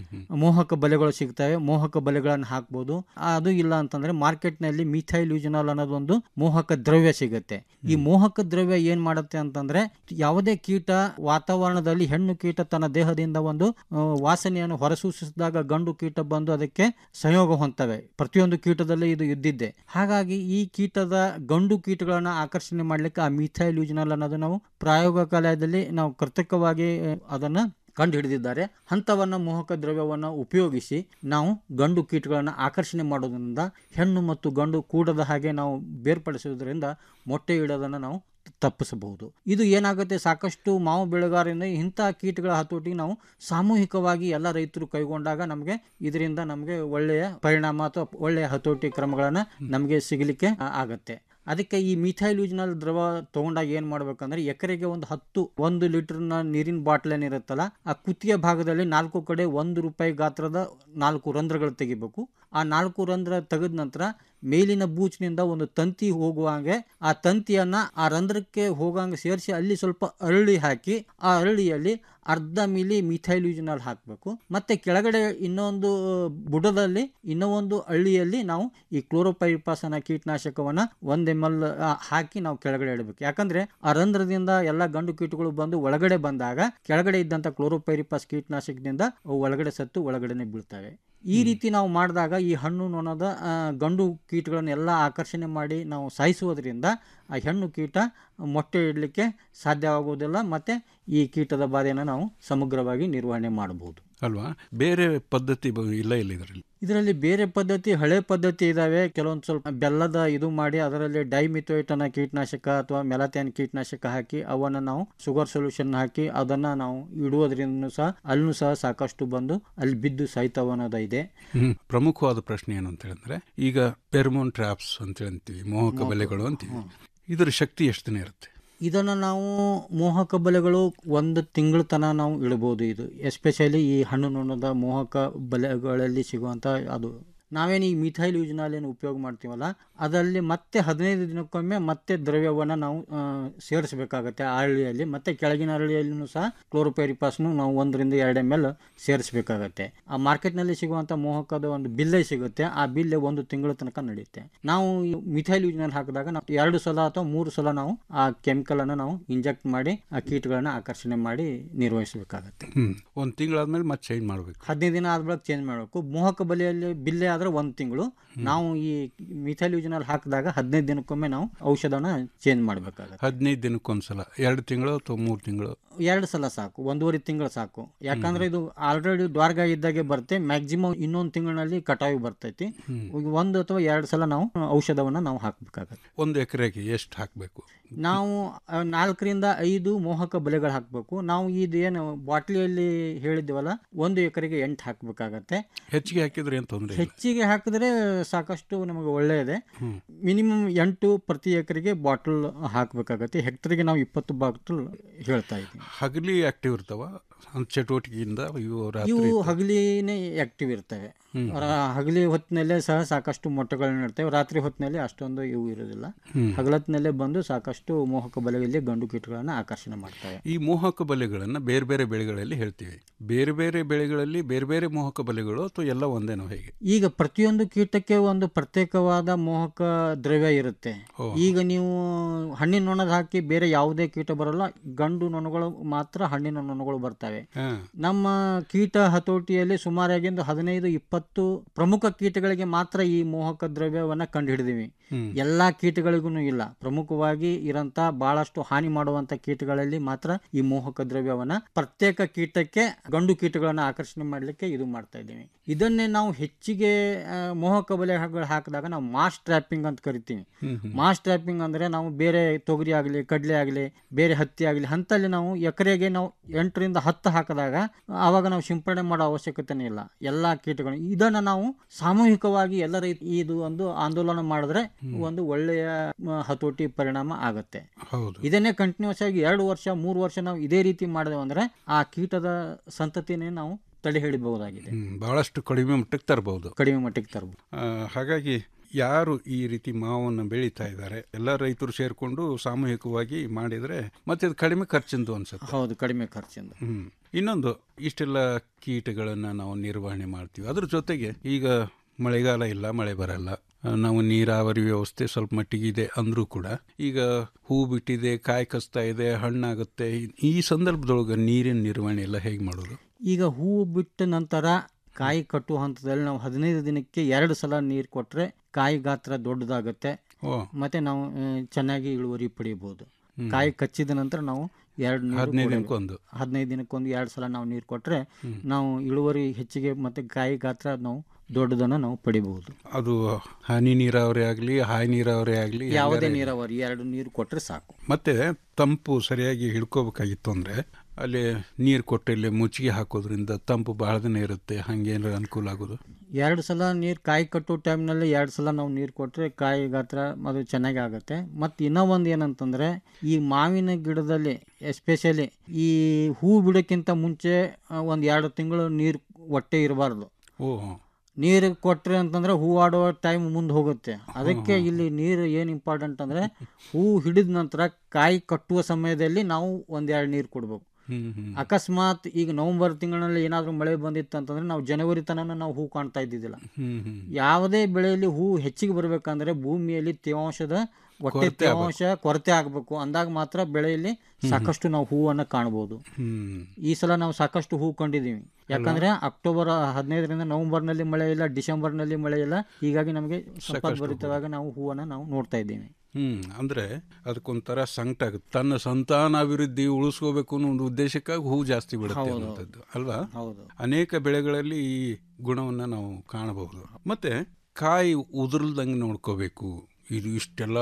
ಮೋಹಕ ಬಲೆಗಳು ಸಿಗ್ತವೆ ಮೋಹಕ ಬಲೆಗಳನ್ನು ಹಾಕ್ಬೋದು ಅದು ಇಲ್ಲ ಅಂತಂದ್ರೆ ಮಾರ್ಕೆಟ್ನಲ್ಲಿ ಮಿಥೈಲ್ ಯೂಜನಾಲ್ ಅನ್ನೋದೊಂದು ಮೋಹಕ ದ್ರವ್ಯ ಸಿಗುತ್ತೆ ಈ ಮೋಹಕ ದ್ರವ್ಯ ಏನ್ ಮಾಡುತ್ತೆ ಅಂತಂದ್ರೆ ಯಾವುದೇ ಕೀಟ ವಾತಾವರಣದಲ್ಲಿ ಹೆಣ್ಣು ಕೀಟ ತನ್ನ ದೇಹದಿಂದ ಒಂದು ಆ, ವಾಸನೆಯನ್ನು ಹೊರಸೂಸಿಸಿದಾಗ ಗಂಡು ಕೀಟ ಬಂದು ಅದಕ್ಕೆ ಸಂಯೋಗ ಹೊಂದ್ತವೆ ಪ್ರತಿಯೊಂದು ಕೀಟದಲ್ಲಿ ಇದು ಇದ್ದಿದ್ದೆ ಹಾಗಾಗಿ ಈ ಕೀಟದ ಗಂಡು ಕೀಟಗಳನ್ನ ಆಕರ್ಷಣೆ ಮಾಡ್ಲಿಕ್ಕೆ ಆ ಮಿಥೈಲ್ ಯೂಜನಾಲ್ ಅನ್ನೋದು ನಾವು ಪ್ರಯೋಗಾಲಯದಲ್ಲಿ ನಾವು ಕೃತಕವಾಗಿ ಆ, ಅದನ್ನ ಕಂಡು ಹಿಡಿದಿದ್ದಾರೆ ಹಂತವನ್ನ ಮೋಹಕ ದ್ರವ್ಯವನ್ನು ಉಪಯೋಗಿಸಿ ನಾವು ಗಂಡು ಕೀಟಗಳನ್ನು ಆಕರ್ಷಣೆ ಮಾಡೋದ್ರಿಂದ ಹೆಣ್ಣು ಮತ್ತು ಗಂಡು ಕೂಡದ ಹಾಗೆ ನಾವು ಬೇರ್ಪಡಿಸುವುದರಿಂದ ಮೊಟ್ಟೆ ಇಡೋದನ್ನು ನಾವು ತಪ್ಪಿಸಬಹುದು ಇದು ಏನಾಗುತ್ತೆ ಸಾಕಷ್ಟು ಮಾವು ಬೆಳೆಗಾರರಿಂದ ಇಂಥ ಕೀಟಗಳ ಹತೋಟಿಗೆ ನಾವು ಸಾಮೂಹಿಕವಾಗಿ ಎಲ್ಲ ರೈತರು ಕೈಗೊಂಡಾಗ ನಮಗೆ ಇದರಿಂದ ನಮಗೆ ಒಳ್ಳೆಯ ಪರಿಣಾಮ ಅಥವಾ ಒಳ್ಳೆಯ ಹತೋಟಿ ಕ್ರಮಗಳನ್ನು ನಮಗೆ ಸಿಗಲಿಕ್ಕೆ ಆ, ಆಗತ್ತೆ ಅದಕ್ಕೆ ಈ ಮಿಥೈಲ್ ಯೂಜ್ನಲ್ ದ್ರವ ತಗೊಂಡಾಗ ಏನು ಮಾಡ್ಬೇಕಂದ್ರೆ ಎಕರೆಗೆ ಒಂದು ಹತ್ತು ಒಂದು ಲೀಟರ್ನ ನೀರಿನ ಬಾಟ್ಲ್ ಏನಿರುತ್ತಲ್ಲ ಆ ಕುತ್ತಿಗೆ ಭಾಗದಲ್ಲಿ ನಾಲ್ಕು ಕಡೆ ಒಂದು ರೂಪಾಯಿ ಗಾತ್ರದ ನಾಲ್ಕು ರಂಧ್ರಗಳು ತೆಗಿಬೇಕು ಆ ನಾಲ್ಕು ರಂಧ್ರ ತೆಗೆದ ನಂತರ ಮೇಲಿನ ಬೂಚಿನಿಂದ ಒಂದು ತಂತಿ ಹೋಗುವಾಗೆ ಆ ತಂತಿಯನ್ನ ಆ ರಂಧ್ರಕ್ಕೆ ಹೋಗಂಗೆ ಸೇರಿಸಿ ಅಲ್ಲಿ ಸ್ವಲ್ಪ ಅರಳಿ ಹಾಕಿ ಆ ಅರಳಿಯಲ್ಲಿ ಅರ್ಧ ಮಿಲಿ ಮಿಥೈಲ್ ಯೂಜ್ನಲ್ ಹಾಕಬೇಕು ಮತ್ತೆ ಕೆಳಗಡೆ ಇನ್ನೊಂದು ಬುಡದಲ್ಲಿ ಇನ್ನೂ ಒಂದು ಹಳ್ಳಿಯಲ್ಲಿ ನಾವು ಈ ಕ್ಲೋರೋಪೈರಿಪಾಸ್ ಅನ್ನೋ ಕೀಟನಾಶಕವನ್ನ ಒಂದ್ ಎಮ್ ಎಲ್ ಹಾಕಿ ನಾವು ಕೆಳಗಡೆ ಇಡಬೇಕು ಯಾಕಂದ್ರೆ ಆ ರಂಧ್ರದಿಂದ ಎಲ್ಲ ಗಂಡು ಕೀಟಗಳು ಬಂದು ಒಳಗಡೆ ಬಂದಾಗ ಕೆಳಗಡೆ ಇದ್ದಂತ ಕ್ಲೋರೋಪೈರಿಪಾಸ್ ಕೀಟನಾಶಕದಿಂದ ಅವು ಒಳಗಡೆ ಸತ್ತು ಒಳಗಡೆನೆ ಬೀಳ್ತವೆ ಈ ರೀತಿ ನಾವು ಮಾಡಿದಾಗ ಈ ಹಣ್ಣು ನೊಣದ ಆ, ಗಂಡು ಕೀಟಗಳನ್ನೆಲ್ಲ ಆಕರ್ಷಣೆ ಮಾಡಿ ನಾವು ಸಾಯಿಸುವುದರಿಂದ ಆ ಹೆಣ್ಣು ಕೀಟ ಮೊಟ್ಟೆ ಇಡಲಿಕ್ಕೆ ಸಾಧ್ಯವಾಗುವುದಿಲ್ಲ ಮತ್ತು ಈ ಕೀಟದ ಬಾಧೆಯನ್ನು ನಾವು ಸಮಗ್ರವಾಗಿ ನಿರ್ವಹಣೆ ಮಾಡಬಹುದು ಅಲ್ವಾ ಬೇರೆ ಪದ್ಧತಿ ಬ- ಇಲ್ಲ ಇಲ್ಲ ಇದರಲ್ಲಿ ಇದರಲ್ಲಿ ಬೇರೆ ಪದ್ಧತಿ ಹಳೆ ಪದ್ಧತಿ ಇದಾವೆ ಕೆಲವೊಂದು ಸ್ವಲ್ಪ ಬೆಲ್ಲದ ಇದು ಮಾಡಿ ಅದರಲ್ಲಿ ಡೈಮಿಥೋಯಿಟ್ ಅನ್ನೋ ಕೀಟನಾಶಕ ಅಥವಾ ಮೆಲಥ್ಯಾನ್ ಕೀಟನಾಶಕ ಹಾಕಿ ಅವನ್ನ ನಾವು ಶುಗರ್ ಸೊಲ್ಯೂಷನ್ ಹಾಕಿ ಅದನ್ನ ನಾವು ಇಡುವುದರಿಂದ ಸಹ ಅಲ್ಲೂ ಸಹ ಸಾಕಷ್ಟು ಬಂದು ಅಲ್ಲಿ ಬಿದ್ದು ಸಾಯ್ತಾವ ಅನ್ನೋದು ಇದೆ ಹ್ಮ್. ಪ್ರಮುಖವಾದ ಪ್ರಶ್ನೆ ಏನು ಅಂತ ಹೇಳಿದ್ರೆ ಈಗ ಪೆರ್ಮೋನ್ ಟ್ರಾಪ್ಸ್ ಅಂತ ಅಂತೀವಿ ಮೋಹಕ ಮೋಹಕ, ಬಲೆಗಳು ಅಂತೀವಿ ಇದರ ಶಕ್ತಿ ಎಷ್ಟು ದಿನ ಇರುತ್ತೆ ಇದನ್ನು ನಾವು ಮೋಹಕ ಬಲೆಗಳು ಒಂದು ತಿಂಗಳ ತನಕ ನಾವು ಇಡಬಹುದು ಇದು ಎಸ್ಪೆಷಲಿ ಈ ಹಣ್ಣು ನೊಣದ ಮೋಹಕ ಬಲೆಗಳಲ್ಲಿ ಸಿಗುವಂಥ ಅದು ನಾವೇನು ಈ ಮಿಥೈಲ್ ಯೂಜ್ನಾಲ್ ಏನು ಉಪಯೋಗ ಮಾಡ್ತೀವಲ್ಲ ಅದರಲ್ಲಿ ಮತ್ತೆ ಹದಿನೈದು ದಿನಕ್ಕೊಮ್ಮೆ ಮತ್ತೆ ದ್ರವ್ಯವನ್ನು ನಾವು ಆ, ಸೇರಿಸಬೇಕಾಗತ್ತೆ ಆ ಹಳ್ಳಿಯಲ್ಲಿ ಮತ್ತೆ ಕೆಳಗಿನ ಹಳ್ಳಿಯಲ್ಲೂ ಸಹ ಕ್ಲೋರೋಪೈರಿಪಾಸ್ನು ನಾವು ಒಂದರಿಂದ ಎರಡು ಎಮ್ ಎಲ್ ಸೇರಿಸಬೇಕಾಗತ್ತೆ ಆ ಮಾರ್ಕೆಟ್ನಲ್ಲಿ ಸಿಗುವಂಥ ಮೋಹಕದ ಒಂದು ಬಿಲ್ಲೆ ಸಿಗುತ್ತೆ ಆ ಬಿಲ್ಲೆ ಒಂದು ತಿಂಗಳ ತನಕ ನಡೆಯುತ್ತೆ ನಾವು ಈ ಮಿಥೈಲ್ ಯೂಜ್ನಲ್ಲಿ ಹಾಕಿದಾಗ ನಾವು ಎರಡು ಸಲ ಅಥವಾ ಮೂರು ಸಲ ನಾವು ಆ ಕೆಮಿಕಲ್ ಅನ್ನು ನಾವು ಇಂಜೆಕ್ಟ್ ಮಾಡಿ ಆ ಕೀಟಗಳನ್ನ ಆಕರ್ಷಣೆ ಮಾಡಿ ನಿರ್ವಹಿಸಬೇಕಾಗತ್ತೆ ಹ್ಮ್ ಒಂದ್ ತಿಂಗಳಾದ್ಮೇಲೆ ಮತ್ತೆ ಚೇಂಜ್ ಮಾಡ್ಬೇಕು ಹದಿನೈದು ದಿನ ಆದ ಬಳಿಕ ಚೇಂಜ್ ಮಾಡಬೇಕು ಮೋಹಕ ಬಲೆಯಲ್ಲಿ ಬಿಲ್ಲೆ ಆದ್ರೆ ಒಂದು ತಿಂಗಳು ನಾವು ಈ ಮಿಥೈಲ್ ಯೂಜ್ನಲ್ಲಿ ಹಾಕಿದಾಗ ಹದಿನೈದು ದಿನಕ್ಕೊಮ್ಮೆ ನಾವು ಔಷಧನ ಚೇಂಜ್ ಮಾಡಬೇಕಾಗತ್ತೆ ಹದಿನೈದು ದಿನಕ್ಕೊಂದ್ಸಲ ಎರಡು ತಿಂಗಳು ಅಥವಾ ಮೂರು ತಿಂಗಳು ಎರಡು ಸಲ ಸಾಕು ಒಂದೂವರೆ ತಿಂಗಳು ಸಾಕು ಯಾಕಂದ್ರೆ ಇದು ಆಲ್ರೆಡಿ ಡ್ವಾರ್ಗ ಇದ್ದಾಗೆ ಬರುತ್ತೆ ಮ್ಯಾಕ್ಸಿಮಮ್ ಇನ್ನೊಂದು ತಿಂಗಳಿನಲ್ಲಿ ಕಟಾವು ಬರ್ತೈತಿ ಈಗ ಒಂದು ಅಥವಾ ಎರಡು ಸಲ ನಾವು ಔಷಧವನ್ನ ನಾವು ಹಾಕಬೇಕಾಗತ್ತೆ ಒಂದು ಎಕರೆಗೆ ಎಷ್ಟು ಹಾಕಬೇಕು ನಾವು ಆ, ನಾಲ್ಕರಿಂದ ಐದು ಮೋಹಕ ಬಲೆಗಳು ಹಾಕಬೇಕು ನಾವು ಇದು ಏನು ಬಾಟ್ಲಿಯಲ್ಲಿ ಹೇಳಿದ್ದೀವಲ್ಲ ಒಂದು ಎಕರೆಗೆ ಎಂಟು ಹಾಕಬೇಕಾಗತ್ತೆ ಹೆಚ್ಚಿಗೆ ಹಾಕಿದ್ರೆ ಏನು ತೊಂದರೆ ಇಲ್ಲ ಹೆಚ್ಚಿಗೆ ಹಾಕಿದ್ರೆ ಸಾಕಷ್ಟು ನಮಗೆ ಒಳ್ಳೆಯದೇ ಹ್ಮ್. ಮಿನಿಮಮ್ ಎಂಟು ಪ್ರತಿ ಎಕರೆಗೆ ಬಾಟಲ್ ಹಾಕಬೇಕಾಗತ್ತೆ ಹೆಕ್ಟರ್ಗೆ ನಾವು ಇಪ್ಪತ್ತು ಬಾಟಲ್ ಹೇಳ್ತಾ ಇದ್ದೀವಿ ಹಗಲಿ ಆಕ್ಟಿವ್ ಇರ್ತಾವ ಚಟುವಟಿಕೆಯಿಂದ ಇವು ಇವು ರಾತ್ರಿ ಹಗಲಿನೇ ಆಕ್ಟಿವ್ ಇರ್ತವೆ ಹ್ಮ್. ರ- ಹಗಲಿ ಹೊತ್ತಿನಲ್ಲೇ ಸಹ ಸಾಕಷ್ಟು ಮೊಟ್ಟೆಗಳನ್ನ ಇರ್ತವೆ ರಾತ್ರಿ ಹೊತ್ತಿನಲ್ಲಿ ಅಷ್ಟೊಂದು ಇವು ಇರೋದಿಲ್ಲ ಹ್ಮ್. ಹಗಲತ್ತಿನಲ್ಲೇ ಬಂದು ಸಾಕಷ್ಟು ಮೋಹಕ ಬಲೆಯಲ್ಲಿ ಗಂಡು ಕೀಟಗಳನ್ನು ಆಕರ್ಷಣೆ ಮಾಡ್ತವೆ ಈ ಮೋಹಕ ಬಲೆಗಳನ್ನು ಬೇರೆ ಬೇರೆ ಬೆಳೆಗಳಲ್ಲಿ ಹೇಳ್ತೀವಿ ಬೇರೆ ಬೇರೆ ಬೆಳೆಗಳಲ್ಲಿ ಬೇರೆ ಬೇರೆ ಮೋಹಕ ಬಲೆಗಳು ಅಥವಾ ಎಲ್ಲ ಒಂದೇನೋ ಹೇಗೆ ಈಗ ಪ್ರತಿಯೊಂದು ಕೀಟಕ್ಕೆ ಒಂದು ಪ್ರತ್ಯೇಕವಾದ ಮೋಹಕ ದ್ರವ್ಯ ಇರುತ್ತೆ ಓ. ಈಗ ನೀವು ಹಣ್ಣಿನ ನೊಣದ ಹಾಕಿ ಬೇರೆ ಯಾವುದೇ ಕೀಟ ಬರಲ್ಲ ಗಂಡು ನೊಣಗಳು ಮಾತ್ರ ಹಣ್ಣಿನ ನೊಣಗಳು ಬರ್ತವೆ ಹಾ. ನಮ್ಮ ಕೀಟ ಹತೋಟಿಯಲ್ಲಿ ಸುಮಾರಾಗಿ ಒಂದು ಹದಿನೈದು ಇಪ್ಪತ್ತು ಪ್ರಮುಖ ಕೀಟಗಳಿಗೆ ಮಾತ್ರ ಈ ಮೋಹಕ ದ್ರವ್ಯವನ್ನ ಕಂಡು ಹಿಡಿದೀವಿ ಹ್ಮ್. ಎಲ್ಲಾ ಕೀಟಗಳಿಗೂ ಇಲ್ಲ ಪ್ರಮುಖವಾಗಿ ಇರಂತ ಬಹಳಷ್ಟು ಹಾನಿ ಮಾಡುವಂತ ಕೀಟಗಳಲ್ಲಿ ಮಾತ್ರ ಈ ಮೋಹಕ ದ್ರವ್ಯವನ್ನ ಪ್ರತ್ಯೇಕ ಕೀಟಕ್ಕೆ ಗಂಡು ಕೀಟಗಳನ್ನ ಆಕರ್ಷಣೆ ಮಾಡ್ಲಿಕ್ಕೆ ಇದು ಮಾಡ್ತಾ ಇದ್ದೀವಿ ಇದನ್ನೇ ನಾವು ಹೆಚ್ಚಿಗೆ ಆ, ಮೋಹಕ ಬಲೆಗಳು ಹಾಕಿದಾಗ ನಾವು ಮಾಸ್ ಟ್ರ್ಯಾಪಿಂಗ್ ಅಂತ ಕರಿತೀವಿ ಹ್ಮ್ ಹ್ಮ್. ಮಾಸ್ ಟ್ರ್ಯಾಪಿಂಗ್ ಅಂದ್ರೆ ನಾವು ಬೇರೆ ತೊಗರಿ ಆಗಲಿ ಕಡಲೆ ಆಗಲಿ ಬೇರೆ ಹತ್ತಿ ಆಗಲಿ ಅಂತಲ್ಲಿ ನಾವು ಎಕರೆಗೆ ನಾವು ಎಂಟರಿಂದ ಹತ್ತು ಹಾಕಿದಾಗ ಆವಾಗ ನಾವು ಸಿಂಪಡಣೆ ಮಾಡೋ ಅವಶ್ಯಕತೆನೇ ಇಲ್ಲ ಎಲ್ಲಾ ಕೀಟಗಳು ಇದನ್ನ ನಾವು ಸಾಮೂಹಿಕವಾಗಿ ಎಲ್ಲ ರೈತ ಇದು ಒಂದು ಆಂದೋಲನ ಮಾಡಿದ್ರೆ ಒಂದು ಒಳ್ಳೆಯ ಮ, ಹತೋಟಿ ಪರಿಣಾಮ ಆಗುತ್ತೆ ಹೌದು ಇದನ್ನೇ ಕಂಟಿನ್ಯೂಸ್ ಆಗಿ ಎರಡು ವರ್ಷ ಮೂರು ವರ್ಷ ನಾವು ಇದೇ ರೀತಿ ಮಾಡಿದೆವು ಅಂದ್ರೆ ಆ ಕೀಟದ ಸಂತತಿನೇ ನಾವು ತಡೆ ಹಿಡಿಬಹುದಾಗಿದೆ ಹ್ಮ್, ಬಹಳಷ್ಟು ಕಡಿಮೆ ಮಟ್ಟಕ್ಕೆ ತರಬಹುದು ಕಡಿಮೆ ಮಟ್ಟಿಗೆ ತರಬಹುದು ಹಾಗಾಗಿ ಯಾರು ಈ ರೀತಿ ಮಾವನ್ನು ಬೆಳೀತಾ ಇದ್ದಾರೆ ಎಲ್ಲ ರೈತರು ಸೇರಿಕೊಂಡು ಸಾಮೂಹಿಕವಾಗಿ ಮಾಡಿದರೆ ಮತ್ತೆ ಅದು ಕಡಿಮೆ ಖರ್ಚಿಂದು ಅನ್ಸುತ್ತೆ ಹೌದು ಕಡಿಮೆ ಖರ್ಚಿಂದ ಹ್ಮ್ ಇನ್ನೊಂದು ಇಷ್ಟೆಲ್ಲ ಕೀಟಗಳನ್ನು ನಾವು ನಿರ್ವಹಣೆ ಮಾಡ್ತೀವಿ ಅದ್ರ ಜೊತೆಗೆ ಈಗ ಮಳೆಗಾಲ ಇಲ್ಲ ಮಳೆ ಬರಲ್ಲ ಆ, ನಾವು ನೀರಾವರಿ ವ್ಯವಸ್ಥೆ ಸ್ವಲ್ಪ ಮಟ್ಟಿಗಿದೆ ಅಂದ್ರೂ ಕೂಡ ಈಗ ಹೂ ಬಿಟ್ಟಿದೆ ಕಾಯಿ ಕಸ್ತಾ ಇದೆ ಹಣ್ಣಾಗುತ್ತೆ ಈ ಸಂದರ್ಭದೊಳಗೆ ನೀರಿನ ನಿರ್ವಹಣೆ ಎಲ್ಲ ಹೇಗೆ ಮಾಡೋದು ಈಗ ಹೂವು ಬಿಟ್ಟ ನಂತರ ಕಾಯಿ ಕಟ್ಟುವ ಹಂತದಲ್ಲಿ ನಾವು ಹದಿನೈದು ದಿನಕ್ಕೆ ಎರಡು ಸಲ ನೀರು ಕೊಟ್ಟರೆ ಕಾಯಿ ಗಾತ್ರ ದೊಡ್ಡದಾಗುತ್ತೆ ಓ. ಮತ್ತೆ ನಾವು ಆ, ಚೆನ್ನಾಗಿ ಇಳುವರಿ ಪಡಿಬಹುದು ಹ್ಮ್. ಕಾಯಿ ಕಚ್ಚಿದ ನಂತರ ನಾವು ಎರಡು ನೀರು ಹದಿನೈದು ಕೊಡಬೇಕು. ದಿನಕ್ಕೊಂದು. ಹದಿನೈದು ದಿನಕ್ಕೊಂದು ಎರಡು ಸಲ ನಾವು ನೀರು ಕೊಟ್ಟರೆ ಹ್ಮ್. ನಾವು ಇಳುವರಿ ಹೆಚ್ಚಿಗೆ ಮತ್ತೆ ಕಾಯಿ ಗಾತ್ರ ನಾವು ದೊಡ್ಡದನ್ನು ನಾವು ಪಡಿಬಹುದು ಅದು ಹನಿ ನೀರಾವರಿ ಆಗಲಿ ಹಾಯಿ ನೀರಾವರಿ ಆಗಲಿ ಯಾವುದೇ ನೀರಾವರಿ ಎರಡು ನೀರು ಕೊಟ್ಟರೆ ಸಾಕು ಮತ್ತೆ ತಂಪು ಸರಿಯಾಗಿ ಹಿಡ್ಕೋಬೇಕಾಗಿತ್ತು ಅಂದ್ರೆ ಅಲ್ಲಿ ನೀರು ಕೊಟ್ಟು ಇಲ್ಲಿ ಮುಚ್ಚಿಗೆ ಹಾಕೋದ್ರಿಂದ ತಂಪು ಬಹಳ ದಿನ ಇರುತ್ತೆ ಹಂಗೇನಾರ ಅನುಕೂಲ ಆಗೋದು ಎರಡು ಸಲ ನೀರು ಕಾಯಿ ಕಟ್ಟೋ ಟೈಮ್ನಲ್ಲಿ ಎರಡು ಸಲ ನಾವು ನೀರು ಕೊಟ್ಟರೆ ಕಾಯಿ ಗಾತ್ರ ಅದು ಚೆನ್ನಾಗಿ ಆಗುತ್ತೆ ಮತ್ತು ಇನ್ನೂ ಒಂದು ಏನಂತಂದರೆ ಈ ಮಾವಿನ ಗಿಡದಲ್ಲಿ ಎಸ್ಪೆಷಲಿ ಈ ಹೂ ಬಿಡೋಕ್ಕಿಂತ ಮುಂಚೆ ಒಂದು ಎರಡು ತಿಂಗಳು ನೀರು ಒಟ್ಟೆ ಇರಬಾರ್ದು ಓ ನೀರು ಕೊಟ್ರೆ ಅಂತಂದ್ರೆ ಹೂ ಆಡೋ ಟೈಮ್ ಮುಂದೆ ಹೋಗುತ್ತೆ ಅದಕ್ಕೆ ಇಲ್ಲಿ ನೀರು ಏನು ಇಂಪಾರ್ಟೆಂಟ್ ಅಂದರೆ ಹೂ ಹಿಡಿದ ನಂತರ ಕಾಯಿ ಕಟ್ಟುವ ಸಮಯದಲ್ಲಿ ನಾವು ಒಂದೆರಡು ನೀರು ಕೊಡ್ಬೇಕು ಹ್ಮ್ ಹ್ಮ್ ಅಕಸ್ಮಾತ್ ಈಗ ನವೆಂಬರ್ ತಿಂಗಳಲ್ಲಿ ಏನಾದರೂ ಮಳೆ ಬಂದಿತ್ತು ಅಂತಂದ್ರೆ ನಾವು ಜನವರಿ ತನಕ ನಾವು ಹೂ ಕಾಣ್ತಾ ಇದ್ದಿದ್ದಿಲ್ಲ ಹ್ಮ್ ಹ್ಮ್ ಯಾವುದೇ ಬೆಳೆಯಲ್ಲಿ ಹೂ ಹೆಚ್ಚಿಗೆ ಬರಬೇಕಂದ್ರೆ ಭೂಮಿಯಲ್ಲಿ ತೇವಾಂಶದ ಹೊಟ್ಟೆ ಕೊರತೆ ತೇವಾಂಶ ಕೊರತೆ ಆಗಬೇಕು ಅಂದಾಗ ಮಾತ್ರ ಬೆಳೆಯಲ್ಲಿ ಸಾಕಷ್ಟು ನಾವು ಹೂವನ್ನು ಕಾಣಬಹುದು ಹ್ಮ್ ಈ ಸಲ ನಾವು ಸಾಕಷ್ಟು ಹೂ ಕಂಡಿದ್ದೀವಿ ಯಾಕಂದ್ರೆ ಅಕ್ಟೋಬರ್ ಹದಿನೈದರಿಂದ ನವೆಂಬರ್ನಲ್ಲಿ ಮಳೆ ಇಲ್ಲ ಡಿಸೆಂಬರ್ನಲ್ಲಿ ಮಳೆ ಇಲ್ಲ ಹೀಗಾಗಿ ನಮಗೆ ಸಂಪದ್ಭರಿತವಾಗಿ ನಾವು ಹೂವನ್ನು ನಾವು ನೋಡ್ತಾ ಇದ್ದೀವಿ ಹ್ಮ್ ಅಂದ್ರೆ ಅದಕ್ಕೊಂಥರ ಸಂಕಟ ಆಗುತ್ತೆ ತನ್ನ ಸಂತಾನಾಭಿವೃದ್ಧಿ ಉಳಿಸ್ಕೋಬೇಕು ಅನ್ನೋ ಒಂದು ಉದ್ದೇಶಕ್ಕಾಗಿ ಹೂ ಜಾಸ್ತಿ ಬಿಡುತ್ತೆ ಹೌದು, ಅನ್ನೋಂಥದ್ದು ಅಲ್ವಾ ಹೌದು. ಅನೇಕ ಬೆಳೆಗಳಲ್ಲಿ ಈ ಗುಣವನ್ನ ನಾವು ಕಾಣಬಹುದು ಮತ್ತೆ ಕಾಯಿ ಉದುರ್ಲ್ದಂಗೆ ನೋಡ್ಕೋಬೇಕು ಇದು ಇಷ್ಟೆಲ್ಲ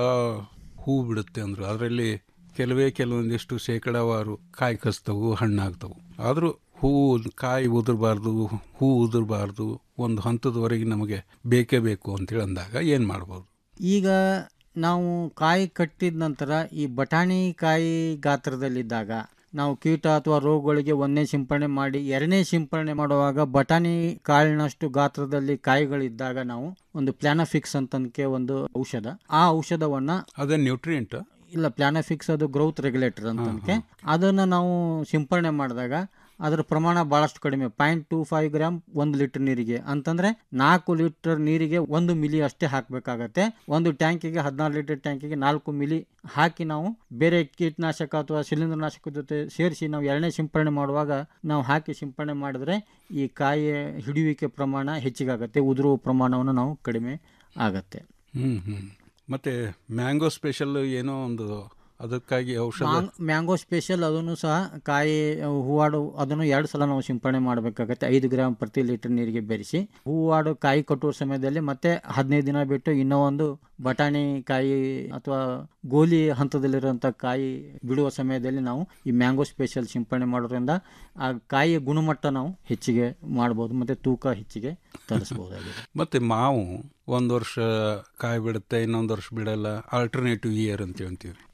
ಹೂ ಬಿಡುತ್ತೆ ಅಂದ್ರೆ ಅದರಲ್ಲಿ ಕೆಲವೇ ಕೆಲವೊಂದಿಷ್ಟು ಶೇಕಡಾವಾರು ಕಾಯಿ ಕಸ್ತವು ಹಣ್ಣಾಗ್ತವು ಆದರೂ ಹೂ ಕಾಯಿ ಉದುರಬಾರ್ದು ಹೂ ಉದುರಬಾರ್ದು ಒಂದು ಹಂತದವರೆಗೆ ನಮಗೆ ಬೇಕೇ ಬೇಕು ಅಂತೇಳಿ ಅಂದಾಗ ಏನು ಮಾಡ್ಬೋದು ಈಗ ನಾವು ಕಾಯಿ ಕಟ್ಟಿದ ನಂತರ ಈ ಬಟಾಣಿ ಕಾಯಿ ಗಾತ್ರದಲ್ಲಿದ್ದಾಗ ನಾವು ಕೀಟ ಅಥವಾ ರೋಗಗಳಿಗೆ ಒಂದನೇ ಸಿಂಪಡಣೆ ಮಾಡಿ ಎರಡನೇ ಸಿಂಪಡಣೆ ಮಾಡುವಾಗ ಬಟಾಣಿ ಕಾಳಿನಷ್ಟು ಗಾತ್ರದಲ್ಲಿ ಕಾಯಿಗಳಿದ್ದಾಗ ನಾವು ಒಂದು ಪ್ಲಾನಫಿಕ್ಸ್ ಅಂತನ್ಕೆ ಒಂದು ಔಷಧ ಆ ಔಷಧವನ್ನ ಅದೇ ನ್ಯೂಟ್ರಿಯೆಂಟ್ ಇಲ್ಲ ಪ್ಲಾನಫಿಕ್ಸ್ ಅದು ಗ್ರೌತ್ ರೆಗ್ಯುಲೇಟರ್ ಅಂತನ್ಕೆ ಅದನ್ನು ನಾವು ಸಿಂಪಡಣೆ ಮಾಡಿದಾಗ ಅದರ ಪ್ರಮಾಣ ಭಾಳಷ್ಟು ಕಡಿಮೆ ಪಾಯಿಂಟ್ ಟೂ ಫೈವ್ ಗ್ರಾಮ್ ಒಂದು ಲೀಟರ್ ನೀರಿಗೆ ಅಂತಂದ್ರೆ ನಾಲ್ಕು ಲೀಟರ್ ನೀರಿಗೆ ಒಂದು ಮಿಲಿ ಅಷ್ಟೇ ಹಾಕಬೇಕಾಗತ್ತೆ ಒಂದು ಟ್ಯಾಂಕಿಗೆ ಹದಿನಾರು ಲೀಟರ್ ಟ್ಯಾಂಕಿಗೆ ನಾಲ್ಕು ಮಿಲಿ ಹಾಕಿ ನಾವು ಬೇರೆ ಕೀಟನಾಶಕ ಅಥವಾ ಶಿಲೀಂಧ್ರನಾಶಕ ಜೊತೆ ಸೇರಿಸಿ ನಾವು ಎರಡನೇ ಸಿಂಪಡಣೆ ಮಾಡುವಾಗ ನಾವು ಹಾಕಿ ಸಿಂಪಡಣೆ ಮಾಡಿದ್ರೆ ಈ ಕಾಯಿ ಹಿಡಿಯುವಿಕೆ ಪ್ರಮಾಣ ಹೆಚ್ಚಿಗಾಗತ್ತೆ ಉದುರುವ ಪ್ರಮಾಣವನ್ನು ನಾವು ಕಡಿಮೆ ಆಗತ್ತೆ ಹ್ಮ್ ಹ್ಮ್ ಮತ್ತೆ ಮ್ಯಾಂಗೋ ಸ್ಪೆಷಲ್ ಏನೋ ಒಂದು ಅದಕ್ಕಾಗಿ ಔಷಧ ಮಾಂಗ್- ಮ್ಯಾಂಗೋ ಸ್ಪೆಷಲ್ ಅದನ್ನು ಸಹ ಕಾಯಿ ಹೂವಾಡು ಅದನ್ನು ಎರಡು ಸಲ ನಾವು ಸಿಂಪಡಣೆ ಮಾಡಬೇಕಾಗತ್ತೆ ಐದು ಗ್ರಾಮ್ ಪ್ರತಿ ಲೀಟರ್ ನೀರಿಗೆ ಬೆರೆಸಿ ಹೂವಾಡು ಕಾಯಿ ಕಟ್ಟುವ ಸಮಯದಲ್ಲಿ ಮತ್ತೆ ಹದಿನೈದು ದಿನ ಬಿಟ್ಟು ಇನ್ನೂ ಒಂದು ಬಟಾಣಿ ಕಾಯಿ ಅಥವಾ ಗೋಲಿ ಹಂತದಲ್ಲಿರುವಂಥ ಕಾಯಿ ಬಿಡುವ ಸಮಯದಲ್ಲಿ ನಾವು ಈ ಮ್ಯಾಂಗೋ ಸ್ಪೆಷಲ್ ಸಿಂಪಡಣೆ ಮಾಡೋದ್ರಿಂದ ಆ ಕಾಯಿಯ ಗುಣಮಟ್ಟ ನಾವು ಹೆಚ್ಚಿಗೆ ಮಾಡ್ಬೋದು ಮತ್ತೆ ತೂಕ ಹೆಚ್ಚಿಗೆ ತರಿಸ್ಬೋದಾಗಿದೆ ಮತ್ತೆ ಮಾವು ಒಂದು ವರ್ಷ ಕಾಯಿ ಬಿಡುತ್ತೆ ಇನ್ನೊಂದು ವರ್ಷ ಬಿಡಲ್ಲ ಆಲ್ಟರ್ನೇಟಿವ್ ಇಯರ್ ಅಂತ ಹೇಳ್ತೀವಿ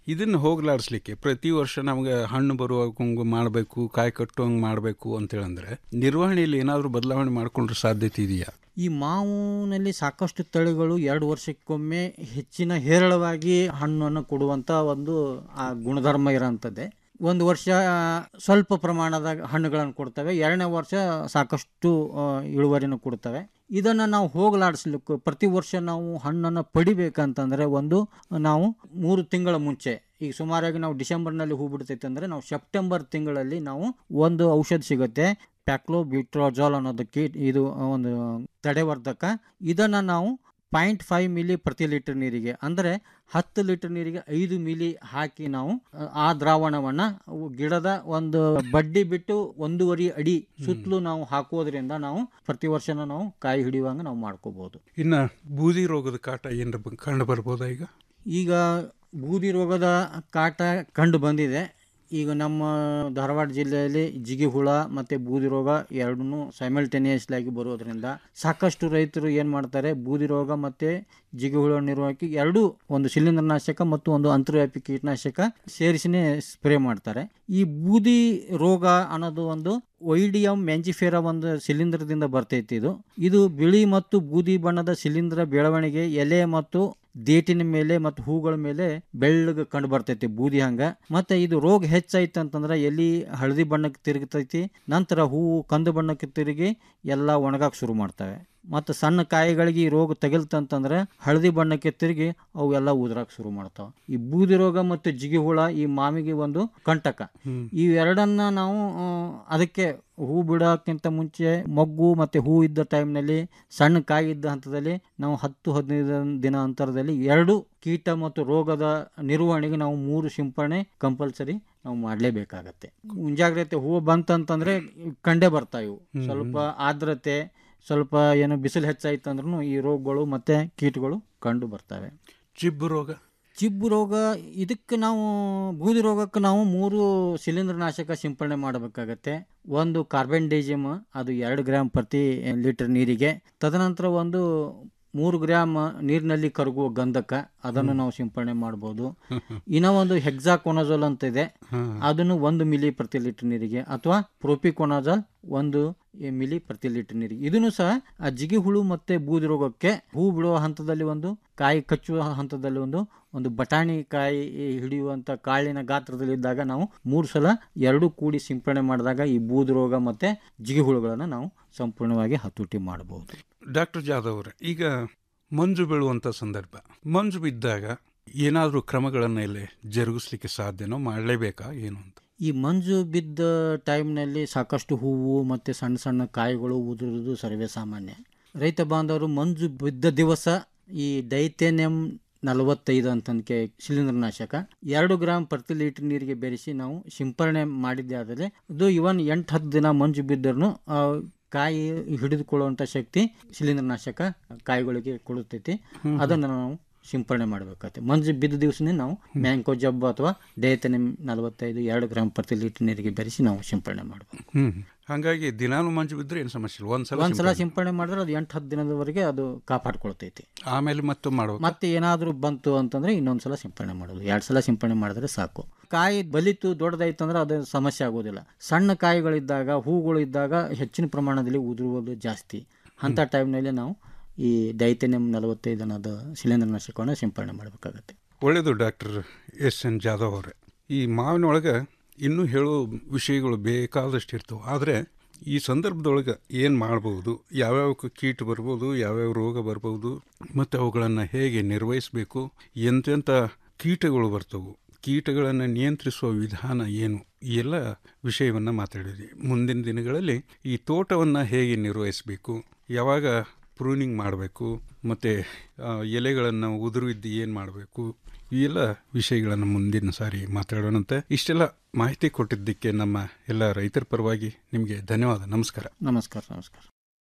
ಇದನ್ನು ಹೋಗ್ಲಾಡಿಸ್ಲಿಕ್ಕೆ ಪ್ರತಿ ವರ್ಷ ನಮಗೆ ಹಣ್ಣು ಬರುವಾಗ ಮಾಡಬೇಕು ಕಾಯಿ ಕಟ್ಟುವಂಗೆ ಮಾಡಬೇಕು ಅಂತೇಳಂದ್ರೆ ನಿರ್ವಹಣೆಯಲ್ಲಿ ಏನಾದರೂ ಬದಲಾವಣೆ ಮಾಡ್ಕೊಂಡ್ರೆ ಸಾಧ್ಯತೆ ಇದೆಯಾ ಈ ಮಾವಿನಲ್ಲಿ ಸಾಕಷ್ಟು ತಳಿಗಳು ಎರಡು ವರ್ಷಕ್ಕೊಮ್ಮೆ ಹೆಚ್ಚಿನ ಹೇರಳವಾಗಿ ಹಣ್ಣನ್ನು ಕೊಡುವಂಥ ಒಂದು ಆ ಗುಣಧರ್ಮ ಇರೋಂಥದ್ದೇ ಒಂದು ವರ್ಷ ಆ, ಸ್ವಲ್ಪ ಪ್ರಮಾಣದ ಹಣ್ಣುಗಳನ್ನು ಕೊಡ್ತವೆ ಎರಡನೇ ವರ್ಷ ಸಾಕಷ್ಟು ಆ, ಇಳುವರಿನ ಕೊಡ್ತವೆ ಇದನ್ನು ನಾವು ಹೋಗಲಾಡಿಸ್ಲಿಕ್ಕೆ ಪ್ರತಿ ವರ್ಷ ನಾವು ಹಣ್ಣನ್ನು ಪಡಿಬೇಕಂತಂದರೆ ಒಂದು ನಾವು ಮೂರು ತಿಂಗಳ ಮುಂಚೆ ಈಗ ಸುಮಾರಾಗಿ ನಾವು ಡಿಸೆಂಬರ್ನಲ್ಲಿ ಹೂ ಬಿಡ್ತೈತೆ ಅಂದರೆ ನಾವು ಸೆಪ್ಟೆಂಬರ್ ತಿಂಗಳಲ್ಲಿ ನಾವು ಒಂದು ಔಷಧ ಸಿಗುತ್ತೆ ಪ್ಯಾಕ್ಲೋಬಿಟ್ರೋಜಾಲ್ ಅನ್ನೋದಕ್ಕೆ ಇದು ಒಂದು ತಡೆವರ್ಧಕ ಇದನ್ನು ನಾವು ಪಾಯಿಂಟ್ ಫೈವ್ ಮಿಲಿ ಪ್ರತಿ ಲೀಟರ್ ನೀರಿಗೆ ಅಂದರೆ ಹತ್ತು ಲೀಟರ್ ನೀರಿಗೆ ಐದು ಮಿಲಿ ಹಾಕಿ ನಾವು ಅಹ್, ಆ ದ್ರಾವಣವನ್ನು ಗಿಡದ ಒಂದು ಬಡ್ಡಿ ಬಿಟ್ಟು ಒಂದೂವರೆ ಅಡಿ ಸುತ್ತಲೂ ನಾವು ಹಾಕೋದ್ರಿಂದ ನಾವು ಪ್ರತಿ ವರ್ಷನೂ ನಾವು ಕಾಯಿ ಹಿಡಿಯುವಂಗೆ ನಾವು ಮಾಡ್ಕೋಬಹುದು ಇನ್ನು ಬೂದಿ ರೋಗದ ಕಾಟ ಏನಾರ ಕಂಡು ಬರ್ಬೋದಾ ಈಗ ಈಗ ಬೂದಿ ರೋಗದ ಕಾಟ ಕಂಡು ಬಂದಿದೆ ಈಗ ನಮ್ಮ ಧಾರವಾಡ ಜಿಲ್ಲೆಯಲ್ಲಿ ಜಿಗಿ ಹುಳ ಮತ್ತು ಬೂದಿ ರೋಗ ಎರಡೂ ಸೈಮಲ್ಟೇನಿಯಸ್ಲಿ ಆಗಿ ಬರೋದ್ರಿಂದ ಸಾಕಷ್ಟು ರೈತರು ಏನು ಮಾಡ್ತಾರೆ ಬೂದಿ ರೋಗ ಮತ್ತು ಜಿಗಿ ಹುಳ ನಿರ್ವಹಣೆಗೆ ಎರಡೂ ಒಂದು ಶಿಲೀಂಧ್ರನಾಶಕ ಮತ್ತು ಒಂದು ಅಂತರ್ವ್ಯಾಪಿ ಕೀಟನಾಶಕ ಸೇರಿಸಿನೇ ಸ್ಪ್ರೇ ಮಾಡ್ತಾರೆ ಈ ಬೂದಿ ರೋಗ ಅನ್ನೋದು ಒಂದು ಒಯ್ಡಿಯಂ ಮ್ಯಾಂಜಿಫೇರಾ ಒಂದು ಶಿಲೀಂಧ್ರದಿಂದ ಬರ್ತೈತಿ ಇದು ಇದು ಬಿಳಿ ಮತ್ತು ಬೂದಿ ಬಣ್ಣದ ಶಿಲೀಂಧ್ರ ಬೆಳವಣಿಗೆ ಎಲೆ ಮತ್ತು ದೇಟಿನ ಮೇಲೆ ಮತ್ತು ಹೂಗಳ ಮೇಲೆ ಬೆಳ್ಳಗೆ ಕಂಡು ಬರ್ತೈತಿ ಬೂದಿ ಹಂಗ ಮತ್ತೆ ಇದು ರೋಗ ಹೆಚ್ಚಾಯ್ತು ಅಂತಂದ್ರೆ ಎಲಿ ಹಳದಿ ಬಣ್ಣಕ್ಕೆ ತಿರುಗ್ತೈತಿ ನಂತರ ಹೂವು ಕಂದು ಬಣ್ಣಕ್ಕೆ ತಿರುಗಿ ಎಲ್ಲ ಒಣಗಾಕ್ ಶುರು ಮಾಡ್ತವೆ ಮತ್ತು ಸಣ್ಣ ಕಾಯಿಗಳಿಗೆ ಈ ರೋಗ ತಗಿಲ್ತಂತಂದ್ರೆ ಹಳದಿ ಬಣ್ಣಕ್ಕೆ ತಿರುಗಿ ಅವು ಎಲ್ಲ ಉದುರಾಕ್ ಶುರು ಮಾಡ್ತಾವೆ ಈ ಬೂದಿ ರೋಗ ಮತ್ತು ಜಿಗಿ ಹುಳ ಈ ಮಾಮಿಗೆ ಒಂದು ಕಂಟಕ ಈ ಎರಡನ್ನ ನಾವು ಆ, ಅದಕ್ಕೆ ಹೂ ಬಿಡೋಕ್ಕಿಂತ ಮುಂಚೆ ಮೊಗ್ಗು ಮತ್ತು ಹೂ ಇದ್ದ ಟೈಮ್ನಲ್ಲಿ ಸಣ್ಣ ಕಾಯಿ ಇದ್ದ ಹಂತದಲ್ಲಿ ನಾವು ಹತ್ತು ಹದಿನೈದು ದಿನ ಅಂತರದಲ್ಲಿ ಎರಡು ಕೀಟ ಮತ್ತು ರೋಗದ ನಿರ್ವಹಣೆಗೆ ನಾವು ಮೂರು ಸಿಂಪರಣೆ ಕಂಪಲ್ಸರಿ ನಾವು ಮಾಡಲೇಬೇಕಾಗತ್ತೆ ಮುಂಜಾಗ್ರತೆ ಹೂವು ಬಂತಂತಂದ್ರೆ ಕಂಡೇ ಬರ್ತಾವೆ ಇವು ಹ್ಮ್. ಸ್ವಲ್ಪ ಆರ್ದ್ರತೆ ಸ್ವಲ್ಪ ಏನು ಬಿಸಿಲು ಹೆಚ್ಚಾಯ್ತು ಅಂದ್ರೂ ಈ ರೋಗಗಳು ಮತ್ತು ಕೀಟಗಳು ಕಂಡು ಬರ್ತವೆ ಚಿಬ್ಬು ರೋಗ ಚಿಬ್ಬು ರೋಗ ಇದಕ್ಕೆ ನಾವು ಬೂದಿ ರೋಗಕ್ಕೆ ನಾವು ಮೂರು ಶಿಲೀಂಧ್ರನಾಶಕ ಸಿಂಪಡಣೆ ಮಾಡಬೇಕಾಗತ್ತೆ ಒಂದು ಕಾರ್ಬನ್ ಡೈಜಿಯಮ್ ಅದು ಎರಡು ಗ್ರಾಮ್ ಪ್ರತಿ ಲೀಟರ್ ನೀರಿಗೆ ತದನಂತರ ಒಂದು ಮೂರು ಗ್ರಾಮ್ ನೀರಿನಲ್ಲಿ ಕರಗುವ ಗಂಧಕ ಅದನ್ನು ನಾವು ಸಿಂಪಡಣೆ ಮಾಡ್ಬೋದು ಇನ್ನೂ ಒಂದು ಹೆಕ್ಸಾಕೊನಜೋಲ್ ಅಂತ ಇದೆ ಅದನ್ನು ಒಂದು ಮಿಲಿ ಪ್ರತಿ ಲೀಟರ್ ನೀರಿಗೆ ಅಥವಾ ಪ್ರೋಪಿಕೊನಾಜಾಲ್ ಒಂದು ಮಿಲಿ ಪ್ರತಿ ಲೀಟರ್ ನೀರಿಗೆ ಇದನ್ನು ಸಹ ಆ ಜಿಗಿ ಹುಳು ಮತ್ತೆ ಬೂದಿ ರೋಗಕ್ಕೆ ಹೂ ಬಿಡುವ ಹಂತದಲ್ಲಿ ಒಂದು ಕಾಯಿ ಕಚ್ಚುವ ಹಂತದಲ್ಲಿ ಒಂದು ಒಂದು ಬಟಾಣಿ ಕಾಯಿ ಹಿಡಿಯುವಂತ ಕಾಳಿನ ಗಾತ್ರದಲ್ಲಿ ಇದ್ದಾಗ ನಾವು ಮೂರು ಸಲ ಎರಡು ಕೂಡಿ ಸಿಂಪಡಣೆ ಮಾಡಿದಾಗ ಈ ಬೂದಿ ರೋಗ ಮತ್ತೆ ಜಿಗಿ ಹುಳುಗಳನ್ನು ನಾವು ಸಂಪೂರ್ಣವಾಗಿ ಹತೋಟಿ ಮಾಡಬಹುದು ಡಾಕ್ಟರ್ ಜಾಧವ್ ಅವರೇ ಈಗ ಮಂಜು ಬೀಳುವಂಥ ಸಂದರ್ಭ ಮಂಜು ಬಿದ್ದಾಗ ಏನಾದರೂ ಕ್ರಮಗಳನ್ನು ಇಲ್ಲಿ ಜರುಗಿಸ್ಲಿಕ್ಕೆ ಸಾಧ್ಯನೋ ಮಾಡಲೇಬೇಕಾ ಏನು ಅಂತ ಈ ಮಂಜು ಬಿದ್ದ ಟೈಮ್ನಲ್ಲಿ ಸಾಕಷ್ಟು ಹೂವು ಮತ್ತು ಸಣ್ಣ ಸಣ್ಣ ಕಾಯಿಗಳು ಉದುರುವುದು ಸರ್ವೇ ಸಾಮಾನ್ಯ ರೈತ ಬಾಂಧವರು ಮಂಜು ಬಿದ್ದ ದಿವಸ ಈ ಡೈಥೇನಿಯಂ ನಲವತ್ತೈದು ಅಂತಂದಕ್ಕೆ ಶಿಲೀಂಧ್ರನಾಶಕ ಎರಡು ಗ್ರಾಮ್ ಪ್ರತಿ ಲೀಟರ್ ನೀರಿಗೆ ಬೆರೆಸಿ ನಾವು ಸಿಂಪರಣೆ ಮಾಡಿದ್ದೆ ಆದರೆ ಅದು ಇವನ್ ಎಂಟು ಹತ್ತು ದಿನ ಮಂಜು ಬಿದ್ದರೂ ಕಾಯಿ ಹಿಡಿದುಕೊಳ್ಳುವಂಥ ಶಕ್ತಿ ಶಿಲೀಂಧ್ರನಾಶಕ ಕಾಯಿಗಳಿಗೆ ಕೊಡುತ್ತೈತಿ ಅದನ್ನು ನಾವು ಸಿಂಪರಣೆ ಮಾಡಬೇಕಾಗುತ್ತೆ ಮಂಜು ಬಿದ್ದ ದಿವಸನೇ ನಾವು ಮ್ಯಾಂಕೋ ಜಬ್ಬು ಅಥವಾ ಡೇತನಿಮ್ ನಲವತ್ತೈದು ಎರಡು ಗ್ರಾಮ್ ಪ್ರತಿ ಲೀಟರ್ ನೀರಿಗೆ ಬೆರೆಸಿ ನಾವು ಸಿಂಪರಣೆ ಮಾಡಬೇಕು ಹ್ಮ್ ಹಾಗಾಗಿ ದಿನಾನು ಮಂಜು ಬಿದ್ದರೆ ಏನು ಸಮಸ್ಯೆ ಇಲ್ಲ ಒಂದ್ಸಲ ಒಂದ್ಸಲ ಸಿಂಪಡಣೆ. ಸಿಂಪರಣೆ ಮಾಡಿದ್ರೆ ಅದು ಎಂಟು ಹತ್ತು ದಿನದವರೆಗೆ ಅದು ಕಾಪಾಡ್ಕೊಳ್ತೈತಿ ಆಮೇಲೆ ಮತ್ತೆ ಮಾಡ್ಬೇಕು ಮತ್ತೆ ಏನಾದರೂ ಬಂತು ಅಂತಂದ್ರೆ ಇನ್ನೊಂದ್ಸಲ ಸಿಂಪರಣೆ ಮಾಡೋದು ಎರಡು ಸಲ ಸಿಂಪರಣೆ ಮಾಡಿದ್ರೆ ಸಾಕು ಕಾಯಿ ಬಲಿತು ದೊಡ್ಡದಾಯ್ತು ಅಂದ್ರೆ ಅದು ಸಮಸ್ಯೆ ಆಗೋದಿಲ್ಲ ಸಣ್ಣ ಕಾಯಿಗಳಿದ್ದಾಗ ಹೂಗಳು ಇದ್ದಾಗ ಹೆಚ್ಚಿನ ಪ್ರಮಾಣದಲ್ಲಿ ಉದುರುವುದು ಜಾಸ್ತಿ ಅಂಥ ಟೈಮ್ನಲ್ಲಿ ನಾವು ಈ ಡೈಥೆನಿಯಂ ನಲವತ್ತೈದು ಅನ್ನೋದು ಶಿಲೀಂಧ್ರನಾಶಕವನ್ನು ಸಿಂಪರಣೆ ಮಾಡಬೇಕಾಗತ್ತೆ ಒಳ್ಳೆಯದು ಡಾಕ್ಟರ್ ಎಸ್ ಎನ್ ಜಾಧವ್ ಅವರೇ ಈ ಮಾವಿನೊಳಗೆ ಇನ್ನೂ ಹೇಳೋ ವಿಷಯಗಳು ಬೇಕಾದಷ್ಟು ಇರ್ತವೆ ಆದರೆ ಈ ಸಂದರ್ಭದೊಳಗೆ ಏನು ಮಾಡ್ಬೋದು ಯಾವ್ಯಾವ ಕ- ಕೀಟ ಬರ್ಬೋದು ಯಾವ್ಯಾವ ರೋಗ ಬರ್ಬೋದು ಮತ್ತು ಅವುಗಳನ್ನು ಹೇಗೆ ನಿರ್ವಹಿಸಬೇಕು ಎಂತೆಂಥ ಕೀಟಗಳು ಬರ್ತವು ಕೀಟಗಳನ್ನು ನಿಯಂತ್ರಿಸುವ ವಿಧಾನ ಏನು ಈ ಎಲ್ಲ ವಿಷಯವನ್ನು ಮಾತಾಡಿದ್ವಿ ಮುಂದಿನ ದಿನಗಳಲ್ಲಿ ಈ ತೋಟವನ್ನು ಹೇಗೆ ನಿರ್ವಹಿಸಬೇಕು ಯಾವಾಗ ಪ್ರೂನಿಂಗ್ ಮಾಡಬೇಕು ಮತ್ತು ಎಲೆಗಳನ್ನು ಉದುರಿದ್ದು ಏನು ಮಾಡಬೇಕು ಈ ಎಲ್ಲ ವಿಷಯಗಳನ್ನು ಮುಂದಿನ ಸಾರಿ ಮಾತಾಡೋಣಂತೆ ಇಷ್ಟೆಲ್ಲ ಮಾಹಿತಿ ಕೊಟ್ಟಿದ್ದಕ್ಕೆ ನಮ್ಮ ಎಲ್ಲ ರೈತರ ಪರವಾಗಿ ನಿಮಗೆ ಧನ್ಯವಾದ ನಮಸ್ಕಾರ ನಮಸ್ಕಾರ ನಮಸ್ಕಾರ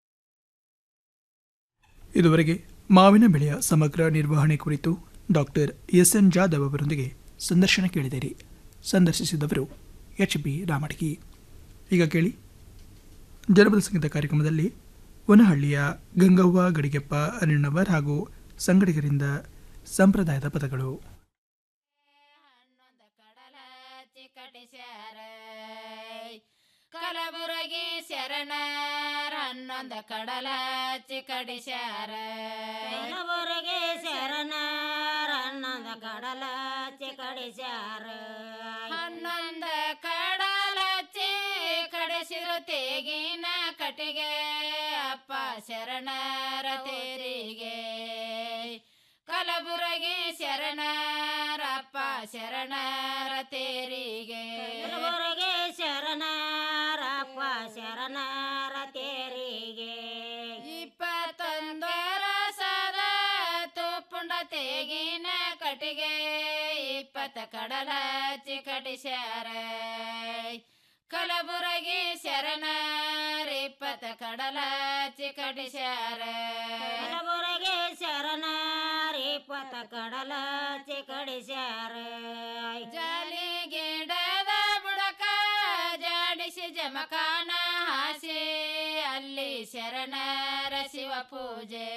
ಇದುವರೆಗೆ ಮಾವಿನ ಬೆಳೆಯ ಸಮಗ್ರ ನಿರ್ವಹಣೆ ಕುರಿತು ಡಾಕ್ಟರ್ ಎಸ್ ಎನ್ ಜಾಧವ್ ಅವರೊಂದಿಗೆ ಸಂದರ್ಶನ ಕೇಳಿದಿರಿ ಸಂದರ್ಶಿಸಿದವರು ಎಚ್ ಬಿ ರಾಮಟಗಿ ಈಗ ಕೇಳಿ ಜನಪದ ಸಂಗೀತ ಕಾರ್ಯಕ್ರಮದಲ್ಲಿ ವನಹಳ್ಳಿಯ ಗಂಗವ್ವ ಗಡಿಗೆಪ್ಪ ಅನಿಣ್ಣವರ್ ಹಾಗೂ ಸಂಗಡಿಗರಿಂದ ಸಂಪ್ರದಾಯದ ಪದಗಳು ಕಲಬುರಗಿ ಶರಣರ ಹನ್ನೊಂದ ಕಡಲ ಚಿಕಡಿಸ್ಯಾರ ಕಲಬುರಗಿ ಶರಣರ ಹನ್ನೊಂದ ಕಡಲ ಚಿಕಡಿಸ್ಯಾರ ಹನ್ನೊಂದ ಕಡಲ ಕಡಿಸಿರು ತೇಗಿನ ಕಟಿಗೆ ಅಪ್ಪ ಶರಣರ ತೇರಿಗೆ ಕಲಬುರಗಿ ಶರಣರಪ್ಪ ಶರಣರ ತೇರಿಗೆ ಕಲಬುರಗಿ ಶರಣರಪ್ಪ ಶರಣರ ತೇರಿಗೆ ಇಪ್ಪತ್ತೊಂದರ ಸದ ತುಪ್ಪುಂಡ ತೇಗಿನ ಕಟಿಗೆ ಇಪ್ಪತ್ತ ಕಡಲ ಚಿಕಟಿಸ್ಯಾರ ಕಲಬುರಗಿ ಶರಣರ ಇಪ್ಪತ್ತ ಕಡಲ ಚಿಕಟಿಸ್ಯಾರ ಕಲಬುರಗಿ ಶರಣರ ಇಪ್ಪತ್ತ ಕಡಲ ಚಿಕಡಿಸ್ಯಾರ ಜಾಲಿ ಗಿಡದ ಬುಡಕ ಜಾಡಿಸಿ ಜಮಖಾನ ಹಾಸಿ ಅಲ್ಲಿ ಶರಣರ ಶಿವ ಪೂಜೆ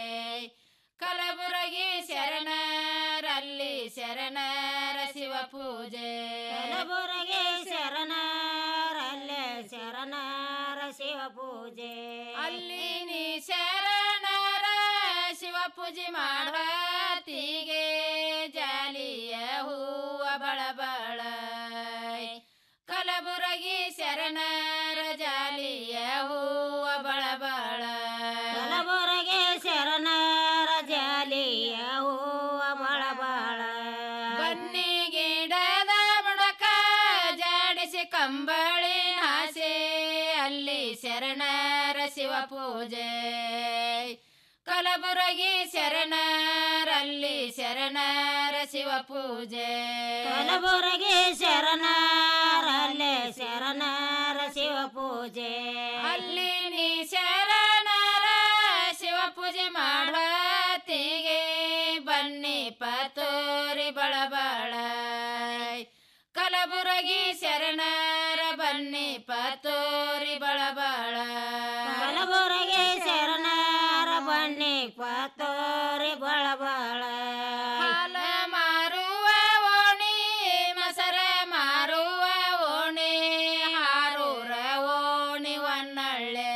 ಕಲಬುರಗಿ ಶರಣರಲ್ಲಿ ಶರಣರ ಶಿವ ಪೂಜೆ ಕಲಬುರಗಿ ಶರಣರಲ್ಲೇ ಶರಣರ ಶಿವ ಪೂಜೆ ಅಲ್ಲಿ ನೀ ಶರಣರ ಶಿವ ಪೂಜೆ ಮಾಡುವತ್ತಿಗೆ ಜಾಲಿಯ ಹೂವ ಬಳಬಳ ಕಲಬುರಗಿ ಶರಣರ ಜಾಲಿಯ ಹೂವ ಬಳಬಳ ಕಲಬುರಗಿ ಶರಣರ ಜಾಲಿಯ ಹೂವ ಬಳಬಳ ಬನ್ನಿ ಗಿಡದ ಬುಡಕ ಜಾಡಿಸಿ ಕಂಬಳಿ ಹಾಸೆ ಅಲ್ಲಿ ಶರಣರ ಶಿವ ಪೂಜೆ ಕಲಬುರಗಿ ಶರಣರಲ್ಲಿ ಶರಣರ ಶಿವ ಪೂಜೆ ಕಲಬುರಗಿ ಶರಣರಲ್ಲೇ ಶರಣರ ಶಿವ ಪೂಜೆ ಅಲ್ಲಿ ನೀ ಶರಣರ ಶಿವ ಪೂಜೆ ಮಾಡುವತ್ತಿಗೆ ಬನ್ನಿ ಪತೋರಿ ಬಳಬಳ ಕಲಬುರಗಿ ಶರಣರ ಬನ್ನಿ ಪತೋರಿ ಬಳಬಳ ಕಲಬುರಗಿ ಶರಣರ ಬನ್ನಿ ಪತೋರಿ ಬಳಬಳ ಹಾಲ ಮಾರುವ ಓಣಿ ಮಸರ ಮಾರುವ ಓಣಿ ಹಾರೂರ ಓಣಿ ಒನ್ನಳ್ಳೆ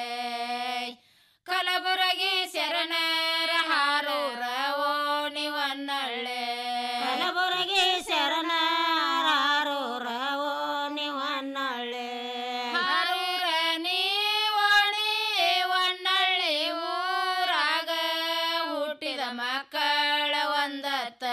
ಕಲಬುರಗಿ ಶರಣರ ಹಾರೂರ ಓಣಿ ಒನ್ನಳ್ಳೆ ಕಲಬುರಗಿ ಶರಣರ ಹಾರೂರ ಓಣಿ ಒನ್ನಳ್ಳೆ ಹಾರೂರ ನೀ ಓಣಿ ಒನ್ನಳ್ಳಿ ಊರಾಗ ಹುಟ್ಟಿದ ಮಕ್ಕಳ ಒಂದತ್ತ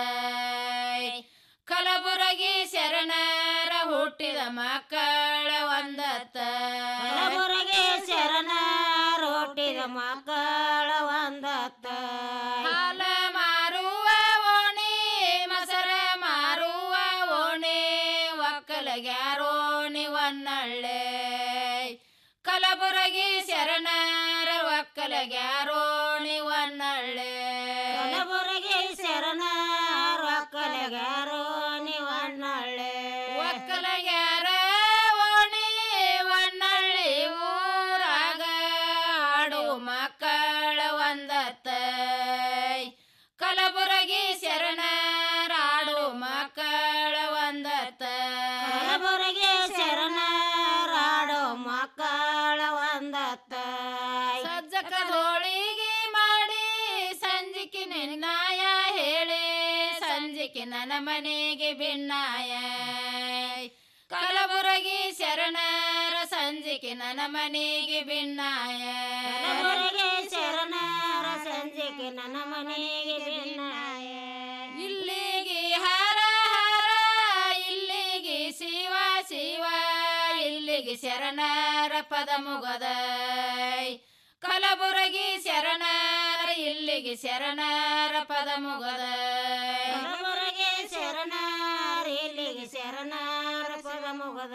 ಕಲಬುರಗಿ ಶರಣರ ಹುಟ್ಟಿದ ಮಕ್ಕಳ ಒಂದತ್ತ ಕಲಬುರಗಿ ಶರಣರ ಹುಟ್ಟಿದ ಮಕ್ಕಳ ಒಂದತ್ತ ಹಾಲ ಮಾರುವ ಓಣಿ ಮಸರ ಮಾರುವ ಓಣಿ ಒಕ್ಕಲಗ್ಯಾರೋಣಿ ಒನ್ನಳ್ಳೆ ಕಲಬುರಗಿ ಶರಣರ ಒಕ್ಕಲಗ್ಯಾರೋಣಿ ಒನ್ನಳ್ಳೆ ಕಲಬುರಗಿ ಶರಣರ ಒಕ್ಕಲಗಾರೋ ಒನ್ನಳ್ಳೆ ಒಕ್ಕಲಗ್ಯಾರ ಓಣಿ ಒನ್ನಳ್ಳಿ ಊರಾಗ ಆಡು ಮಕ್ಕಳ ಒಂದತ್ತ ಕಲಬುರಗಿ ಶರಣರಾಡು ಮಕ್ಕಳ ಒಂದತ್ತ ಕಲಬುರಗಿ ಶರಣರಾಡೋ ಮಕ್ಕಳ ಒಂದತ್ತ ಸಜ್ಜಕ ಹೋಳಿಗೆ ಮಾಡಿ ಸಂಜಿಕೆ ನಿನ್ನಾಯ ಹೇಳಿ ಸಂಜಿಕೆ ನನ್ನ ಮನೆಗೆ ಭಿನ್ನಾಯ ಕಲಬುರಗಿ ಶರಣರ ಸಂಜಿಕೆ ನನ್ನ ಮನೆಗೆ ಭಿನ್ನಾಯ ಕಲಬುರಗಿ ಶರಣರ ಸಂಜೆಗೆ ನನ್ನ ಮನೆಗೆ ಭಿನ್ನಾಯ ಇಲ್ಲಿಗೆ ಹರ ಹರ ಇಲ್ಲಿಗೆ ಶಿವ ಶಿವ ಇಲ್ಲಿಗೆ ಶರಣರ ಪದ ಮುಗದ ಕಲಬುರಗಿ ಶರಣರ ಇಲ್ಲಿಗೆ ಶರಣರ ಪದ ಮುಗದ ಕಲಬುರಗಿ ಶರಣರ ಇಲ್ಲಿಗೆ ಶರಣರ ಪದ ಮುಗದ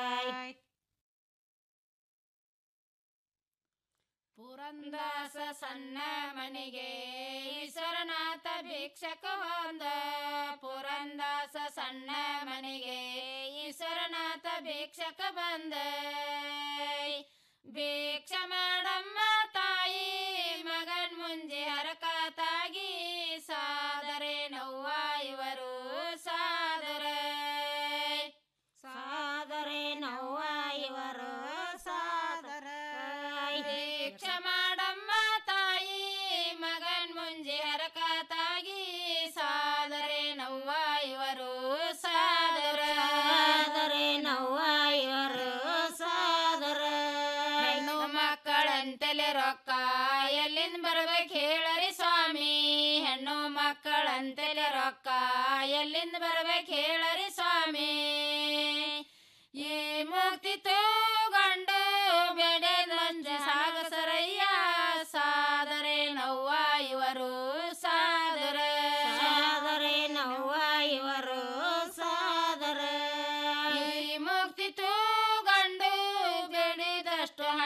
ಪುರಂದಾಸ ಸಣ್ಣ ಮನೆಗೆ ಈಶ್ವರನಾಥ ಭಿಕ್ಷಕ ಹೊಂದ ಪುರಂದಾಸ ಸಣ್ಣ ಮನೆಗೆ ಈಶ್ವರನಾಥ ಭಿಕ್ಷಕ ಬಂದ ಭಿಕ್ಷ ಮಾಡಮ್ಮ ತಾಯಿ ಮಗನ್ ಮುಂಜೆ ಹರಕತಾಗಿ ಸಾದರೆ ನೋವ ಇವರು ಸಾದರ ಸಾದರೆ ನೋವ ಇವರು ಎಲ್ಲಿಂದ ಬರ್ಬೇಕು ಹೇಳರಿ ಸ್ವಾಮಿ ಈ ಮುಕ್ತಿ ತಗೊಂಡು ಬೆಡೆ ನಂಜ ಸಾಗಸರಯ್ಯ ಸಾದರೆ ನವ್ವ ಇವರು ಸಾದರ ಸಾದರೆ ನವ್ವ ಇವರು ಸಾದರ ಈ ಮುಕ್ತಿ ತಗೊಂಡು ಬೆಳೆದಷ್ಟು